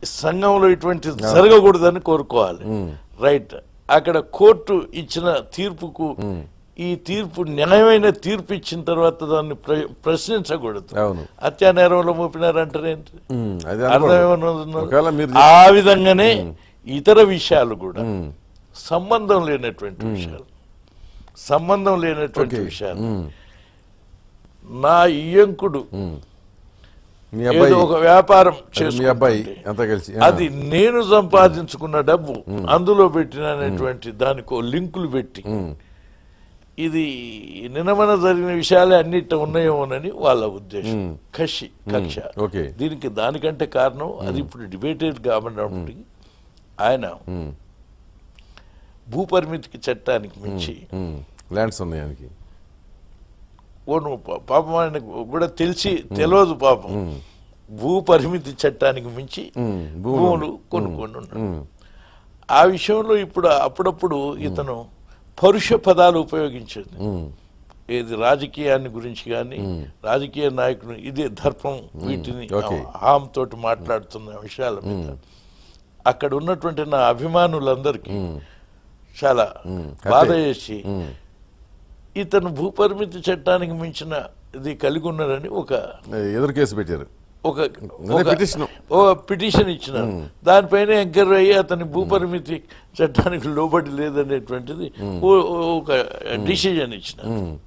సంఘంలో ఇటువంటి జరగకూడదని కోరుకోవాలి రైట్ అక్కడ కోర్టు ఇచ్చిన తీర్పుకు ఈ తీర్పు న్యాయమైన తీర్పు ఇచ్చిన తర్వాత దాన్ని ప్ర- ప్రశ్నించకూడదు అవును హత్యా నేరంలో మోపినారంటారేంటి ఉమ్, అది అర్థం అనుకోండి. ఏమన్నా ఉందా? ఒకవేళ మీరు ఆ విధంగానే ఇతర విషయాలు కూడా సంబంధం లేనటువంటి విషయాలు సంబంధం లేనటువంటి ఓకే. విషయాలు ఉమ్, నా ఇయ్యంకుడు మీ అబ్బాయి ఏదో ఒక వ్యాపారం మీ అబ్బాయి చేసుకుంటుంటే అంతా కలిసి ఆ, అది నేను సంపాదించుకున్న డబ్బు అందులో పెట్టిన అనేటువంటి దానికి లింకులు పెట్టి ఉమ్, ఇది నినమన జరిగిన విషయాలే అన్నిట ఉన్నాయేమోనని వాళ్ళ ఉద్దేశం మ్మ్. కషి కక్ష ఓకే దీనికి దానికంటే కారణం అది ఇప్పుడు డిబేటెడ్ కాబడినప్పటికీ ఆయన ఉమ్, భూపరిమితికి చట్టానికి మించి ఉమ్, ల్యాండ్స్ ఉన్నాయి ఆయనకి ఓ నువ్వు పా- పాపం ఆయనకు కూడా తెలిసి తెలియదు పాపం భూ పరిమితి చట్టానికి మించి ఉమ్, భూములు భూములు కొనుక్కొని ఉన్నాడు ఉమ్, ఆ విషయంలో ఇప్పుడు అప్పుడప్పుడు ఇతను పరుష పదాలు ఉపయోగించేది ఉమ్, ఏది రాజకీయాన్ని గురించి కానీ రాజకీయ నాయకులు ఇదే దర్పం వీటిని ఓకే. హామ్ తోటి మాట్లాడుతున్న విషయాల మీద అక్కడ ఉన్నటువంటి నా అభిమానులందరికీ చాలా బాధ చేసి ఉమ్. ఇతను భూపరిమితి చట్టానికి మించిన ఇది కలిగి ఉన్నారని ఒక ఎదురు కేసు పెట్టారు ఒక అదే ఒక- పిటిషన్ ఓ పిటిషన్ ఇచ్చినారు దానిపైన ఎంక్వైరీ అయ్యి అతని భూపరిమితి చట్టానికి లోబడి లేదనేటువంటిది ఓ- ఒక డిసిజన్ ఇచ్చిన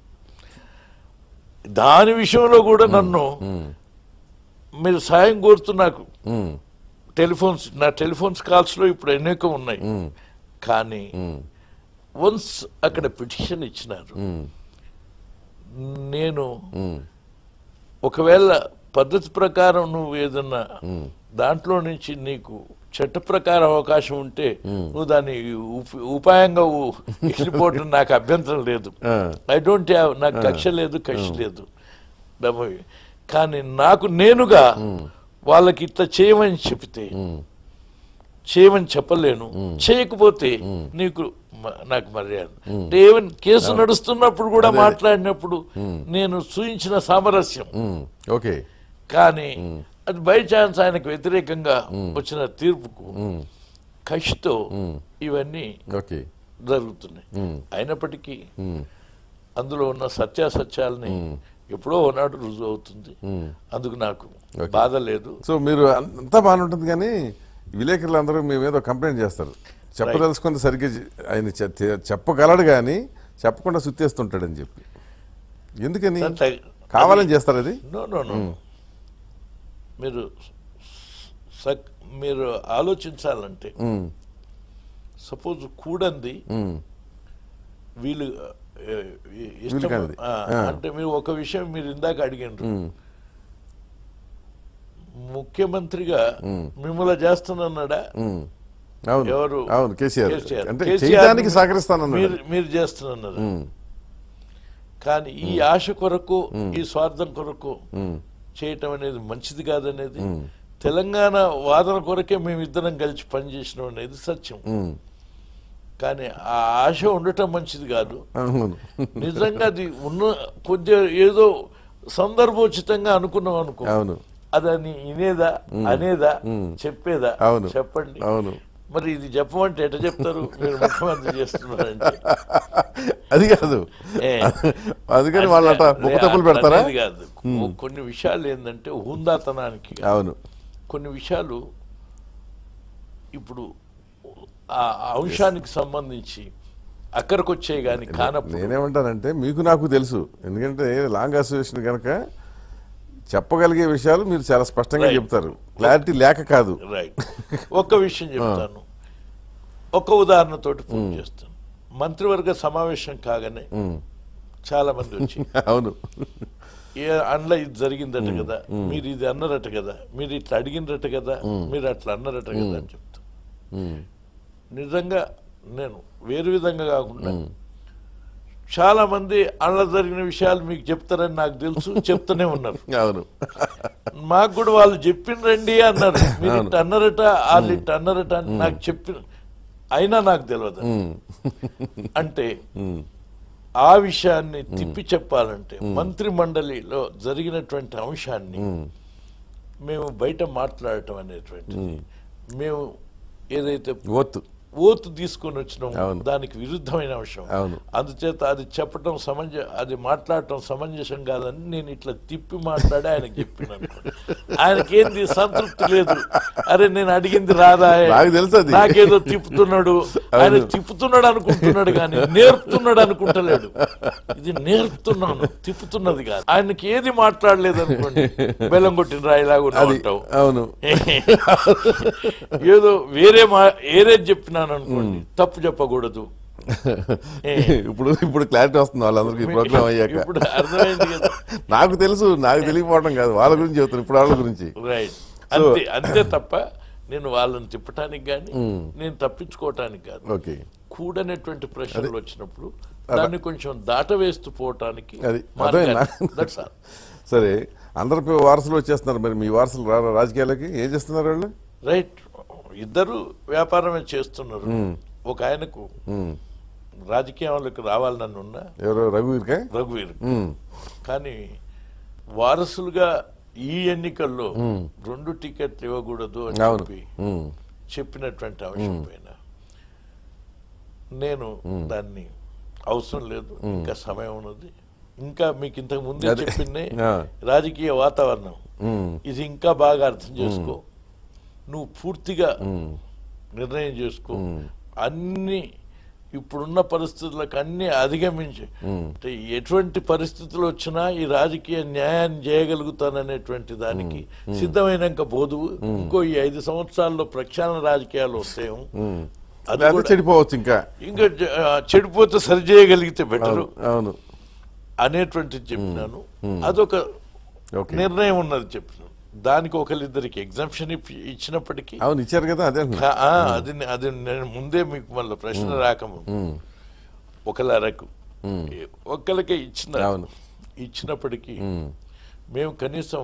దాని విషయంలో కూడా నన్ను మీరు సాయం కోరుతూ నాకు ఉమ్, టెలిఫోన్స్ నా టెలిఫోన్స్ కాల్స్ లో ఇప్పుడు అనేక ఉన్నాయి కానీ వన్స్ అక్కడ పిటిషన్ ఇచ్చినారు ఉమ్, నేను ఉమ్, ఒకవేళ పద్ధతి ప్రకారం నువ్వు ఏదన్నా దాంట్లో నుంచి నీకు చట్ట ప్రకారం అవకాశం ఉంటే నువ్వు దాన్ని ఉప్- ఉపాయంగా ఉ- వెళ్ళిపోవటం నాకు అభ్యంతరం లేదు ఆ, ఐ డోంట్ హ్యావ్ నాకు కక్ష లేదు కక్ష లేదు డబ్బు. కానీ నాకు నేనుగా వాళ్ళకి ఇట్లా చేయమని చెప్తే చేయమని చెప్పలేను చేయకపోతే నీకు మ- నాకు మర్యాద అంటే ఏమన్ కేసు నడుస్తున్నప్పుడు కూడా మాట్లాడినప్పుడు నేను సూచించిన సామరస్యం ఉమ్, ఓకే కానీ అది బై ఛాన్స్ ఆయనకు వ్యతిరేకంగా వచ్చిన తీర్పుకు కషితో ఇవన్నీ ఓకే జరుగుతున్నాయి అయినప్పటికీ ఉమ్, అందులో ఉన్న సత్యాసత్యాలని ఎప్పుడో ఒకనాడు రుజువు అవుతుంది అందుకు నాకు బాధ లేదు సో మీరు అంతా బాగానే ఉంటుంది కానీ విలేకరులు అందరూ మీ మీద కంప్లైంట్ చేస్తారు చెప్పదలుచుకుంది సరిగ్గా చె- ఆయన చె- తె- చెప్పగలడు కానీ చెప్పకుండా సుత్తేస్తుంటాడని చెప్పి ఎందుకని అంత- కావాలని చేస్తారు అది నో నో నో మీరు సక్ మీరు ఆలోచించాలంటే ఉమ్, సపోజ్ కూడంది ఉమ్, వీళ్ళు ఏ, ఈ ఇష్టం వీలు కానిది. ఆ, ఆ. అంటే మీరు ఒక విషయం మీరు ఇందాక అడిగినారు ఉమ్, ముఖ్యమంత్రిగా మిమ్మల్ని చేస్తానన్నాడా ఉమ్. అవును ఎవరు? అవును కేసీఆర్ కేసీఆర్. అంటే కేసీఆర్ చేయడానికి ని సహకరిస్తానన్నాడు మీరు మీరు చేస్తున్నారు ఉమ్, కానీ ఈ ఆశ కొరకు ఈ స్వార్థం కొరకు ఉమ్, చేయటం అనేది మంచిది కాదనేది తెలంగాణ వాదన కొరకే మేమిద్దరం కలిసి పనిచేసినాం అనేది సత్యం ఉమ్, కానీ ఆ ఆశ ఉండటం మంచిది కాదు అవును నిజంగా అది ఉన్న కొద్దిగా ఏదో సందర్భోచితంగా అనుకున్నాం అనుకో అవును అదని ఇనేదా అనేదా చెప్పేదా అవును. చెప్పండి అవును మరి ఇది చెప్పమంటే ఎట్ట చెప్తారు మీరు ముఖ్యమంత్రి చేస్తున్నారంటే అది కాదు ఏ. అందుకని వాళ్ళు అట్లా ముఖ తప్పులు పెడతారా అనేది కాదు కొన్ని విషయాలు ఏంటంటే హుందాతనానికి కాదు. అవును కొన్ని విషయాలు ఇప్పుడు ఆ అంశానికి సంబంధించి అక్కడికి వచ్చాయి కానీ కానప్పుడు నేనేమంటానంటే మీకు నాకు తెలుసు ఎందుకంటే లాంగ్ అసోసియేషన్ కనుక చెప్పగలిగే విషయాలు మీరు చాలా స్పష్టంగా Right. చెప్తారు క్లారిటీ లేక కాదు రైట్ ఒక్క విషయం చెప్తాను ఒక ఉదాహరణతోటి పూర్తి చేస్తాను మంత్రివర్గ సమావేశం కాగానే ఉమ్, చాలా మంది వచ్చి అవును ఏ అందులో ఇది జరిగిందట కదా మీరు ఇది అన్నారట కదా మీరు ఇట్లా అడిగినరట కదా మీరు అట్లా అన్నారట కదా అని చెప్తాను ఉమ్, నిజంగా నేను వేరు విధంగా కాకుండా చాలా మంది అందులో జరిగిన విషయాలు మీకు చెప్తారని నాకు తెలుసు చెప్తూనే ఉన్నారు అవును మాకు కూడా వాళ్ళు చెప్పిండ్రండి అన్నారు మీరు ఇట్ట అన్నారట వాళ్ళు ఇట్ట అన్నారట అని నాకు చెప్పిన అయినా నాకు తెలియదు ఉమ్, అంటే ఉమ్, ఆ విషయాన్ని తిప్పి చెప్పాలంటే మంత్రి మండలిలో జరిగినటువంటి అంశాన్ని ఉమ్, మేము బయట మాట్లాడటం అనేటువంటిది మేము ఏదైతే ఓత్ ఓతు తీసుకొని వచ్చినాం అవును. దానికి విరుద్ధమైన అంశం అవును. అందుచేత అది చెప్పడం సమంజ అది మాట్లాడటం సమంజసం కాదని నేను ఇట్లా తిప్పి మాట్లాడి ఆయనకి చెప్పినాను ఆయనకేంది సంతృప్తి లేదు అరే నేను అడిగింది రాదా నాకు తెలుసు అది. నాకేదో తిప్పుతున్నాడు ఆయన తిప్పుతున్నాడు అనుకుంటున్నాడు కానీ నేర్పుతున్నాడు అనుకుంటలేడు ఇది నేర్పుతున్నాను తిప్పుతున్నది కాదు ఆయనకి ఏది మాట్లాడలేదు అనుకోండి బెల్లం కొట్టిన రాయిలాగా అది ఉంటావు అవును ఏదో వేరే మా వేరే చెప్పినాను అనుకోండి తప్పు చెప్పకూడదు ఏ. ఇప్పుడు ఇప్పుడు క్లారిటీ వస్తుంది వాళ్ళందరికీ ప్రోగ్రామ్ అయ్యాక ఇప్పుడు అర్థమైంది కదా నాకు తెలుసు నాకు తెలియకపోవడం కాదు వాళ్ళ గురించి చెబుతాను ఇప్పుడు వాళ్ళ గురించి రైట్ అంతే అంతే తప్ప నేను వాళ్ళని తిప్పటానికి కానీ నేను తప్పించుకోవటానికి కాదు ఓకే కూడనటువంటి ప్రశ్నలు వచ్చినప్పుడు దాన్ని కొంచెం దాటవేస్తూ పోవటానికి అది మార్గాన్ని- అర్థమైందా? That's all. సరే అందరు పే- వారసులు వచ్చేస్తున్నారు మరి మీ వారసులు రారా రాజకీయాలకి ఏం చేస్తున్నారు వాళ్ళు రైట్ ఇద్దరు వ్యాపారమే చేస్తున్నారు ఒక ఆయనకు ఉమ్. రాజకీయాలకు రావాలని ఉన్నా ఎవరు రఘువీర్కా రఘువీర్ ఉమ్. కానీ వారసులుగా ఈ ఎన్నికల్లో రెండు టికెట్లు ఇవ్వకూడదు అని అవును చెప్పి ఉమ్. చెప్పినటువంటి అంశం పైన నేను దాన్ని అవసరం లేదు ఇంకా సమయం ఉన్నది ఇంకా మీకు ఇంతకు ముందే అదే. చెప్పిందే ఆ. రాజకీయ వాతావరణం ఉమ్. ఇది ఇంకా బాగా అర్థం చేసుకో నువ్వు పూర్తిగా నిర్ణయం చేసుకో అన్ని ఇప్పుడున్న పరిస్థితులకు అన్ని అధిగమించి అంటే ఎటువంటి పరిస్థితులు వచ్చినా ఈ రాజకీయ న్యాయాన్ని చేయగలుగుతాననేటువంటి దానికి సిద్ధమైనాక పోదు ఇంకో ఈ ఐదు సంవత్సరాల్లో ప్రక్షాళన రాజకీయాలు వస్తాయేమో అది లేకపోతే కూడా చెడిపోవచ్చు ఇంకా ఇంకా జ- ఆ, చెడిపోతే సరి చేయగలిగితే బెటరు అవును అనేటువంటిది చెప్పినాను అదొక ఓకే నిర్ణయం ఉన్నది చెప్పినాను దానికి ఒకరిద్దరికి ఎగ్జామ్షన్ ఇచ్చినప్పటికీ అవును ఇచ్చారు కదా అదే అంటున్నా. కా- ఆ, అది అది నేను ముందే మీకు మళ్ళీ ప్రశ్న రాకముందు ఉమ్. ఒకలరకు ఒక్కరికే ఇచ్చిన అవును. ఇచ్చినప్పటికీ ఉమ్. మేము కనీసం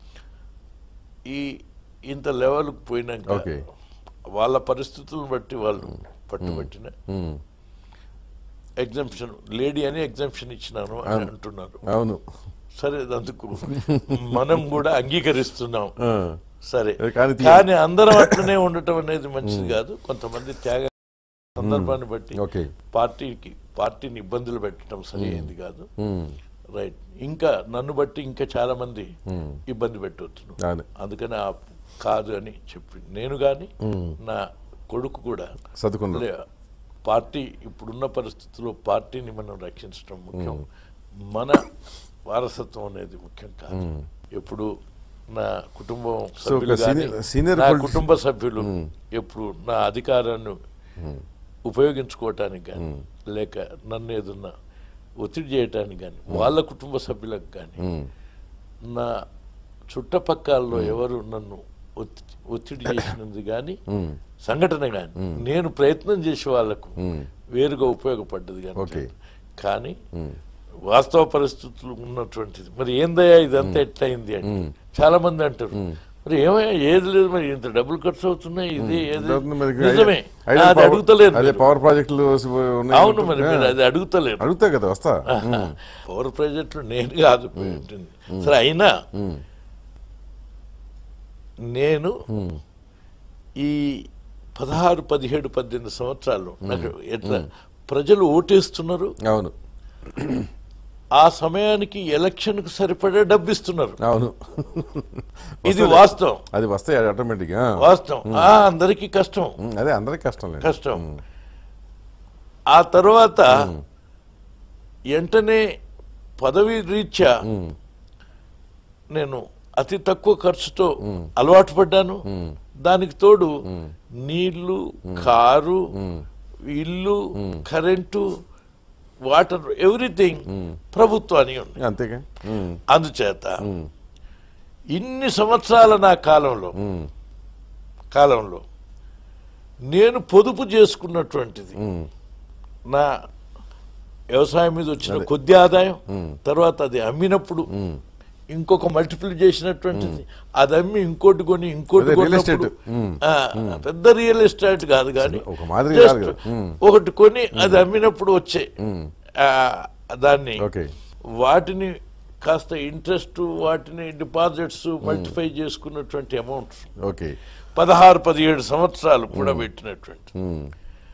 ఈ ఇంత లెవెల్కి పోయినాక ఓకే. వాళ్ళ పరిస్థితులను బట్టి వాళ్ళు పట్టుబట్టిన ఉమ్. ఎగ్జామ్షన్ లేడీ అని ఎగ్జామ్షన్ ఇచ్చినాను అని అంటున్నారు అవును సరే అందుకు మనం కూడా అంగీకరిస్తున్నాం ఆ. సరే కానీ తీ- కానీ అందరం అట్లనే ఉండటం అనేది మంచిది కాదు కొంతమంది త్యాగ సందర్భాన్ని బట్టి ఓకే పార్టీకి పార్టీని ఇబ్బందులు పెట్టడం సరి అయింది కాదు ఉమ్. రైట్ ఇంకా నన్ను బట్టి ఇంకా చాలా మంది ఇబ్బంది పెట్టవచ్చు అవును అందుకని ఆ కాదు అని చెప్పి నేను కానీ నా కొడుకు కూడా సర్దుకున్నారు లే, పార్టీ ఇప్పుడున్న పరిస్థితుల్లో పార్టీని మనం రక్షించడం ముఖ్యం మన వారసత్వం అనేది ముఖ్యం కాదు ఎప్పుడు నా కుటుంబం సభ్యులు ఒక గాని, senior- senior నా politi- కుటుంబ సభ్యులు ఎప్పుడు నా అధికారాన్ని ఉపయోగించుకోవటానికి కానీ లేక నన్ను ఏదన్నా ఒత్తిడి చేయటానికి కానీ వాళ్ళ కుటుంబ సభ్యులకు కానీ నా చుట్టపక్కల్లో ఎవరు నన్ను ఒత్తి- ఒత్తిడి చేసినది కానీ సంఘటన కానీ నేను ప్రయత్నం చేసే వాళ్ళకు వేరుగా ఉపయోగపడ్డది కానీ ఓకే. కానీ వాస్తవ పరిస్థితులు ఉన్నటువంటిది మరి ఏందయ్యా ఇదంతా ఎట్లయింది అంటే చాలా మంది అంటారు మరి ఏమయ్యా ఏది లేదు మరి ఇంత డబ్బులు ఖర్చు అవుతున్నాయి ఇది ఏది ఇంతకుముందు మనకి నిజమే ఐడియల్ అది పవర్- అడుగుతలేరు అదే మీరు. పవర్ ప్రాజెక్టులు ఉన్నాయి అవును మరి మీరు అది అడుగుతలేరు అడుగుతా కదా వస్తా పవర్ ప్రాజెక్టులు నేను కాదు పెట్టింది. సరే అయినా నేను ఈ పదహారు పదిహేడు పద్దెనిమిది సంవత్సరాలు నాకు ఎట్లా ప్రజలు ఓటేస్తున్నారు అవును ఆ సమయానికి ఎలక్షన్ కు సరిపడే డబ్బు ఇస్తున్నారు అవును ఇది వాస్తవం అది వస్తాయి ఆటోమేటిక్ వాస్తవం ఆ అందరికీ కష్టం అదే అందరికి కష్టం లేదు కష్టం ఆ తర్వాత వెంటనే పదవి రీత్యా నేను అతి తక్కువ ఖర్చుతో అలవాటు పడ్డాను దానికి తోడు నీళ్లు కారు ఇల్లు కరెంటు వాటర్ ఎవ్రీథింగ్ ప్రభుత్వానికి ఉంది అంతేగా ఉమ్, అందుచేత ఇన్ని సంవత్సరాల నా కాలంలో కాలంలో నేను పొదుపు చేసుకున్నటువంటిది నా వ్యవసాయం మీద వచ్చిన కొద్ది ఆదాయం తర్వాత అది అమ్మినప్పుడు ఇంకొక మల్టిపుల్ చేసినటువంటిది అది అమ్మి ఇంకోటి కొని ఇంకోటి అదే real కొన్నప్పుడు estate. ఉమ్. ఆ, పెద్ద రియల్ ఎస్టేట్ కాదు కానీ ఒక మాదిరి just కాదు కదా. ఉమ్. ఒకటి కొని అది అమ్మినప్పుడు వచ్చే ఆ, దాన్ని ఓకే వాటిని కాస్త ఇంట్రెస్ట్ వాటిని డిపాజిట్స్ మల్టిఫై చేసుకున్నటువంటి అమౌంట్ ఓకే పదహారు పదిహేడు సంవత్సరాలు కూడా పెట్టినటువంటి ఉమ్.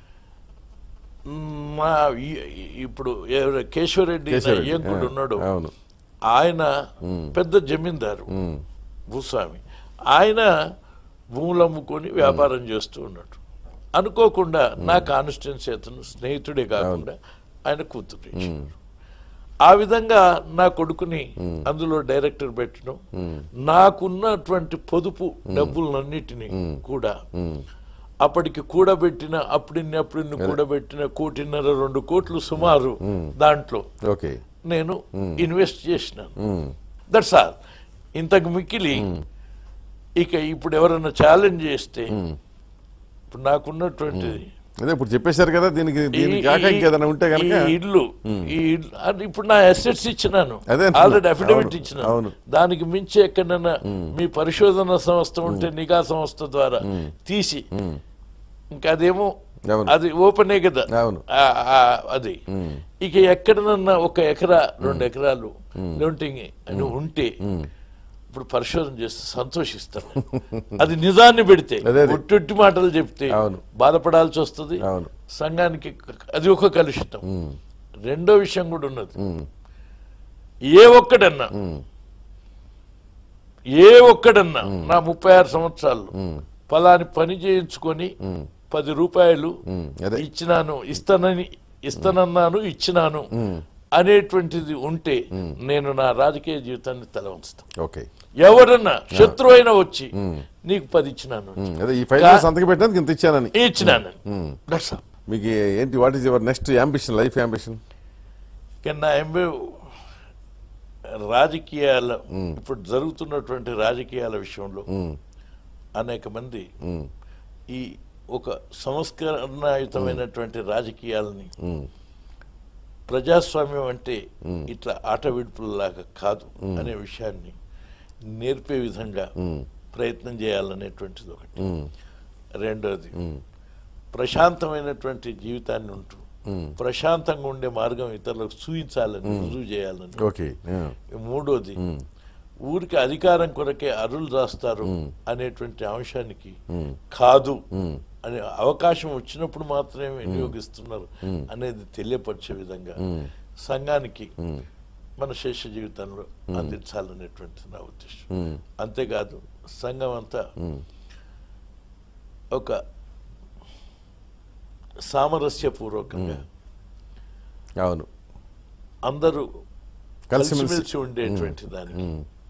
మా ఈ- ఈ- ఇప్పుడు ఎవరు కేశవరెడ్డి కేశవరెడ్డి, అయ్యంకుడు ఆ, ఉన్నాడు అవును ఆయన పెద్ద జమీందారు ఉమ్. భూస్వామి ఆయన భూములు అమ్ముకొని వ్యాపారం చేస్తూ ఉన్నాడు అనుకోకుండా నా కాన్స్టిట్యున్సీ అతను స్నేహితుడే కాకుండా ఆయన కూతురు ఇచ్చారు. ఆ విధంగా నా కొడుకుని అందులో డైరెక్టర్ పెట్టడం నాకున్నటువంటి పొదుపు డబ్బులన్నిటినీ కూడా అప్పటికి కూడబెట్టిన అప్పుడిన్ని అప్పుడిన్ని కూడబెట్టిన కోటిన్నర రెండు కోట్లు సుమారు దాంట్లో ఓకే నేను ఇన్వెస్ట్ చేసినాను ఉమ్. దట్స్ ఆల్ ఇంతకు మిక్కిలి ఇక ఇప్పుడు ఎవరైనా ఛాలెంజ్ చేస్తే ఇప్పుడు నాకున్నటువంటిది అదే ఇప్పుడు చెప్పేశారు కదా దీనికి దీనికి ఈ- కాక ఈ- ఇంకేదైనా ఉంటే ఈ కనుక ఇల్లు ఈ ఇల్లు అది ఇప్పుడు నా అసెట్స్ ఇచ్చినాను అదే అంటున్నా. ఆల్రెడీ అఫిడవిట్ అవును, ఇచ్చినాను అవును. దానికి మించి ఎక్కడైనా మీ పరిశోధన సంస్థ ఉంటే నిఘా సంస్థ ద్వారా తీసి ఇంకా అదేమో అవును. అది ఓపెనే కదా అవును. ఆ- ఆ అది ఇక ఎక్కడనన్నా ఒక ఎకరా రెండు ఎకరాలు లేకుంటే అని ఉంటే ఇప్పుడు పరిశోధన చేస్తే సంతోషిస్తాను అది నిజాన్ని పెడితే అదే అదే. ఒట్టొట్టి మాటలు చెప్తే అవును. బాధపడాల్సి వస్తుంది అవును. సంఘానికి అది ఒక కలుషితం రెండో విషయం కూడా ఉన్నది ఉమ్. ఏ ఒక్కడన్నా ఏ ఒక్కడన్నా నా ముప్పై ఆరు సంవత్సరాలు ఫలాని పని చేయించుకొని పది రూపాయలు ఉమ్. అదే ఇచ్చినాను ఇస్తానని ఇస్తానన్నాను ఇచ్చినాను అనేటువంటిది ఉంటే నేను నా రాజకీయ జీవితాన్ని తల ఉంచుతాను ఓకే ఎవరన్నా శత్రువు అయినా వచ్చి నీకు పది ఇచ్చినాను ఉమ్. అదే ఈ ఫైల్ కా- సంతకం పెట్టడానికి ఇంత ఇచ్చానని ఇచ్చినాను That's all. మీకు ఏంటి what is your next ambition life ambition కన్నా ఎంబీ రాజకీయాల ఇప్పుడు జరుగుతున్నటువంటి రాజకీయాల విషయంలో అనేక మంది ఈ ఒక సంస్కరణయుతమైనటువంటి రాజకీయాలని ప్రజాస్వామ్యం అంటే ఇట్లా ఆట విడుపులలాగా కాదు అనే విషయాన్ని నేర్పే విధంగా ప్రయత్నం చేయాలనేటువంటిది ఒకటి రెండోది ప్రశాంతమైనటువంటి జీవితాన్ని ఉంటూ ప్రశాంతంగా ఉండే మార్గం ఇతరులకు చూపించాలని రుజువు చేయాలని ఓకే మూడోది ఊరికి అధికారం కొరకే అరులు రాస్తారు అనేటువంటి అంశానికి కాదు అనే అవకాశం వచ్చినప్పుడు మాత్రమే వినియోగిస్తున్నారు అనేది తెలియపరిచే విధంగా సంఘానికి మన శేష జీవితంలో అందించాలనేటువంటి నా ఉద్దేశం అంతేకాదు సంఘం అంతా ఒక సామరస్యపూర్వకంగా అవును అందరూ కలిసిమెలిసి కలిసిమెలిసి ఉండేటువంటి దానికి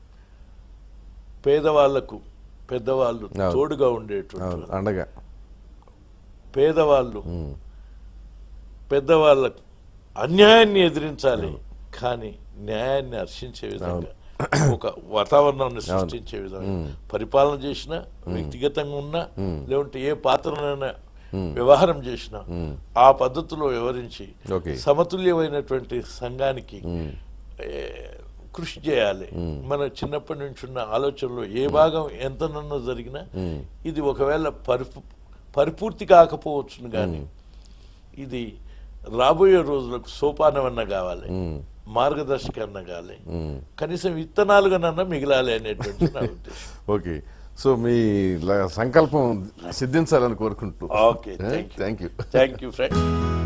పేదవాళ్లకు పెద్దవాళ్ళు అవును. తోడుగా ఉండేటువంటి అవును అండగా పేదవాళ్ళు పెద్దవాళ్ళకు అన్యాయాన్ని ఎదిరించాలి కానీ న్యాయాన్ని హర్షించే విధంగా ఒక వాతావరణాన్ని సృష్టించే విధంగా పరిపాలన చేసినా వ్యక్తిగతంగా ఉన్నా లేకుంటే ఏ పాత్రనైనా వ్యవహారం చేసినా ఆ పద్ధతిలో వివరించి ఓకే సమతుల్యమైనటువంటి సంఘానికి ఏ, కృషి చేయాలి మన చిన్నప్పటి నుంచి ఉన్న ఆలోచనలో ఏ భాగం ఎంతనన్నా జరిగినా ఇది ఒకవేళ పరిపు పరిపూర్తి కాకపోవచ్చును కానీ ఇది రాబోయే రోజులకు సోపానమన్నా కావాలి మార్గదర్శకన్నా కావాలి కనీసం విత్తనాలుగానన్నా మిగిలాలి అనేటువంటి నా ఉద్దేశం ఓకే సో మీ ల- సంకల్పం సిద్ధించాలని కోరుకుంటూ okay thank you thank you thank you friend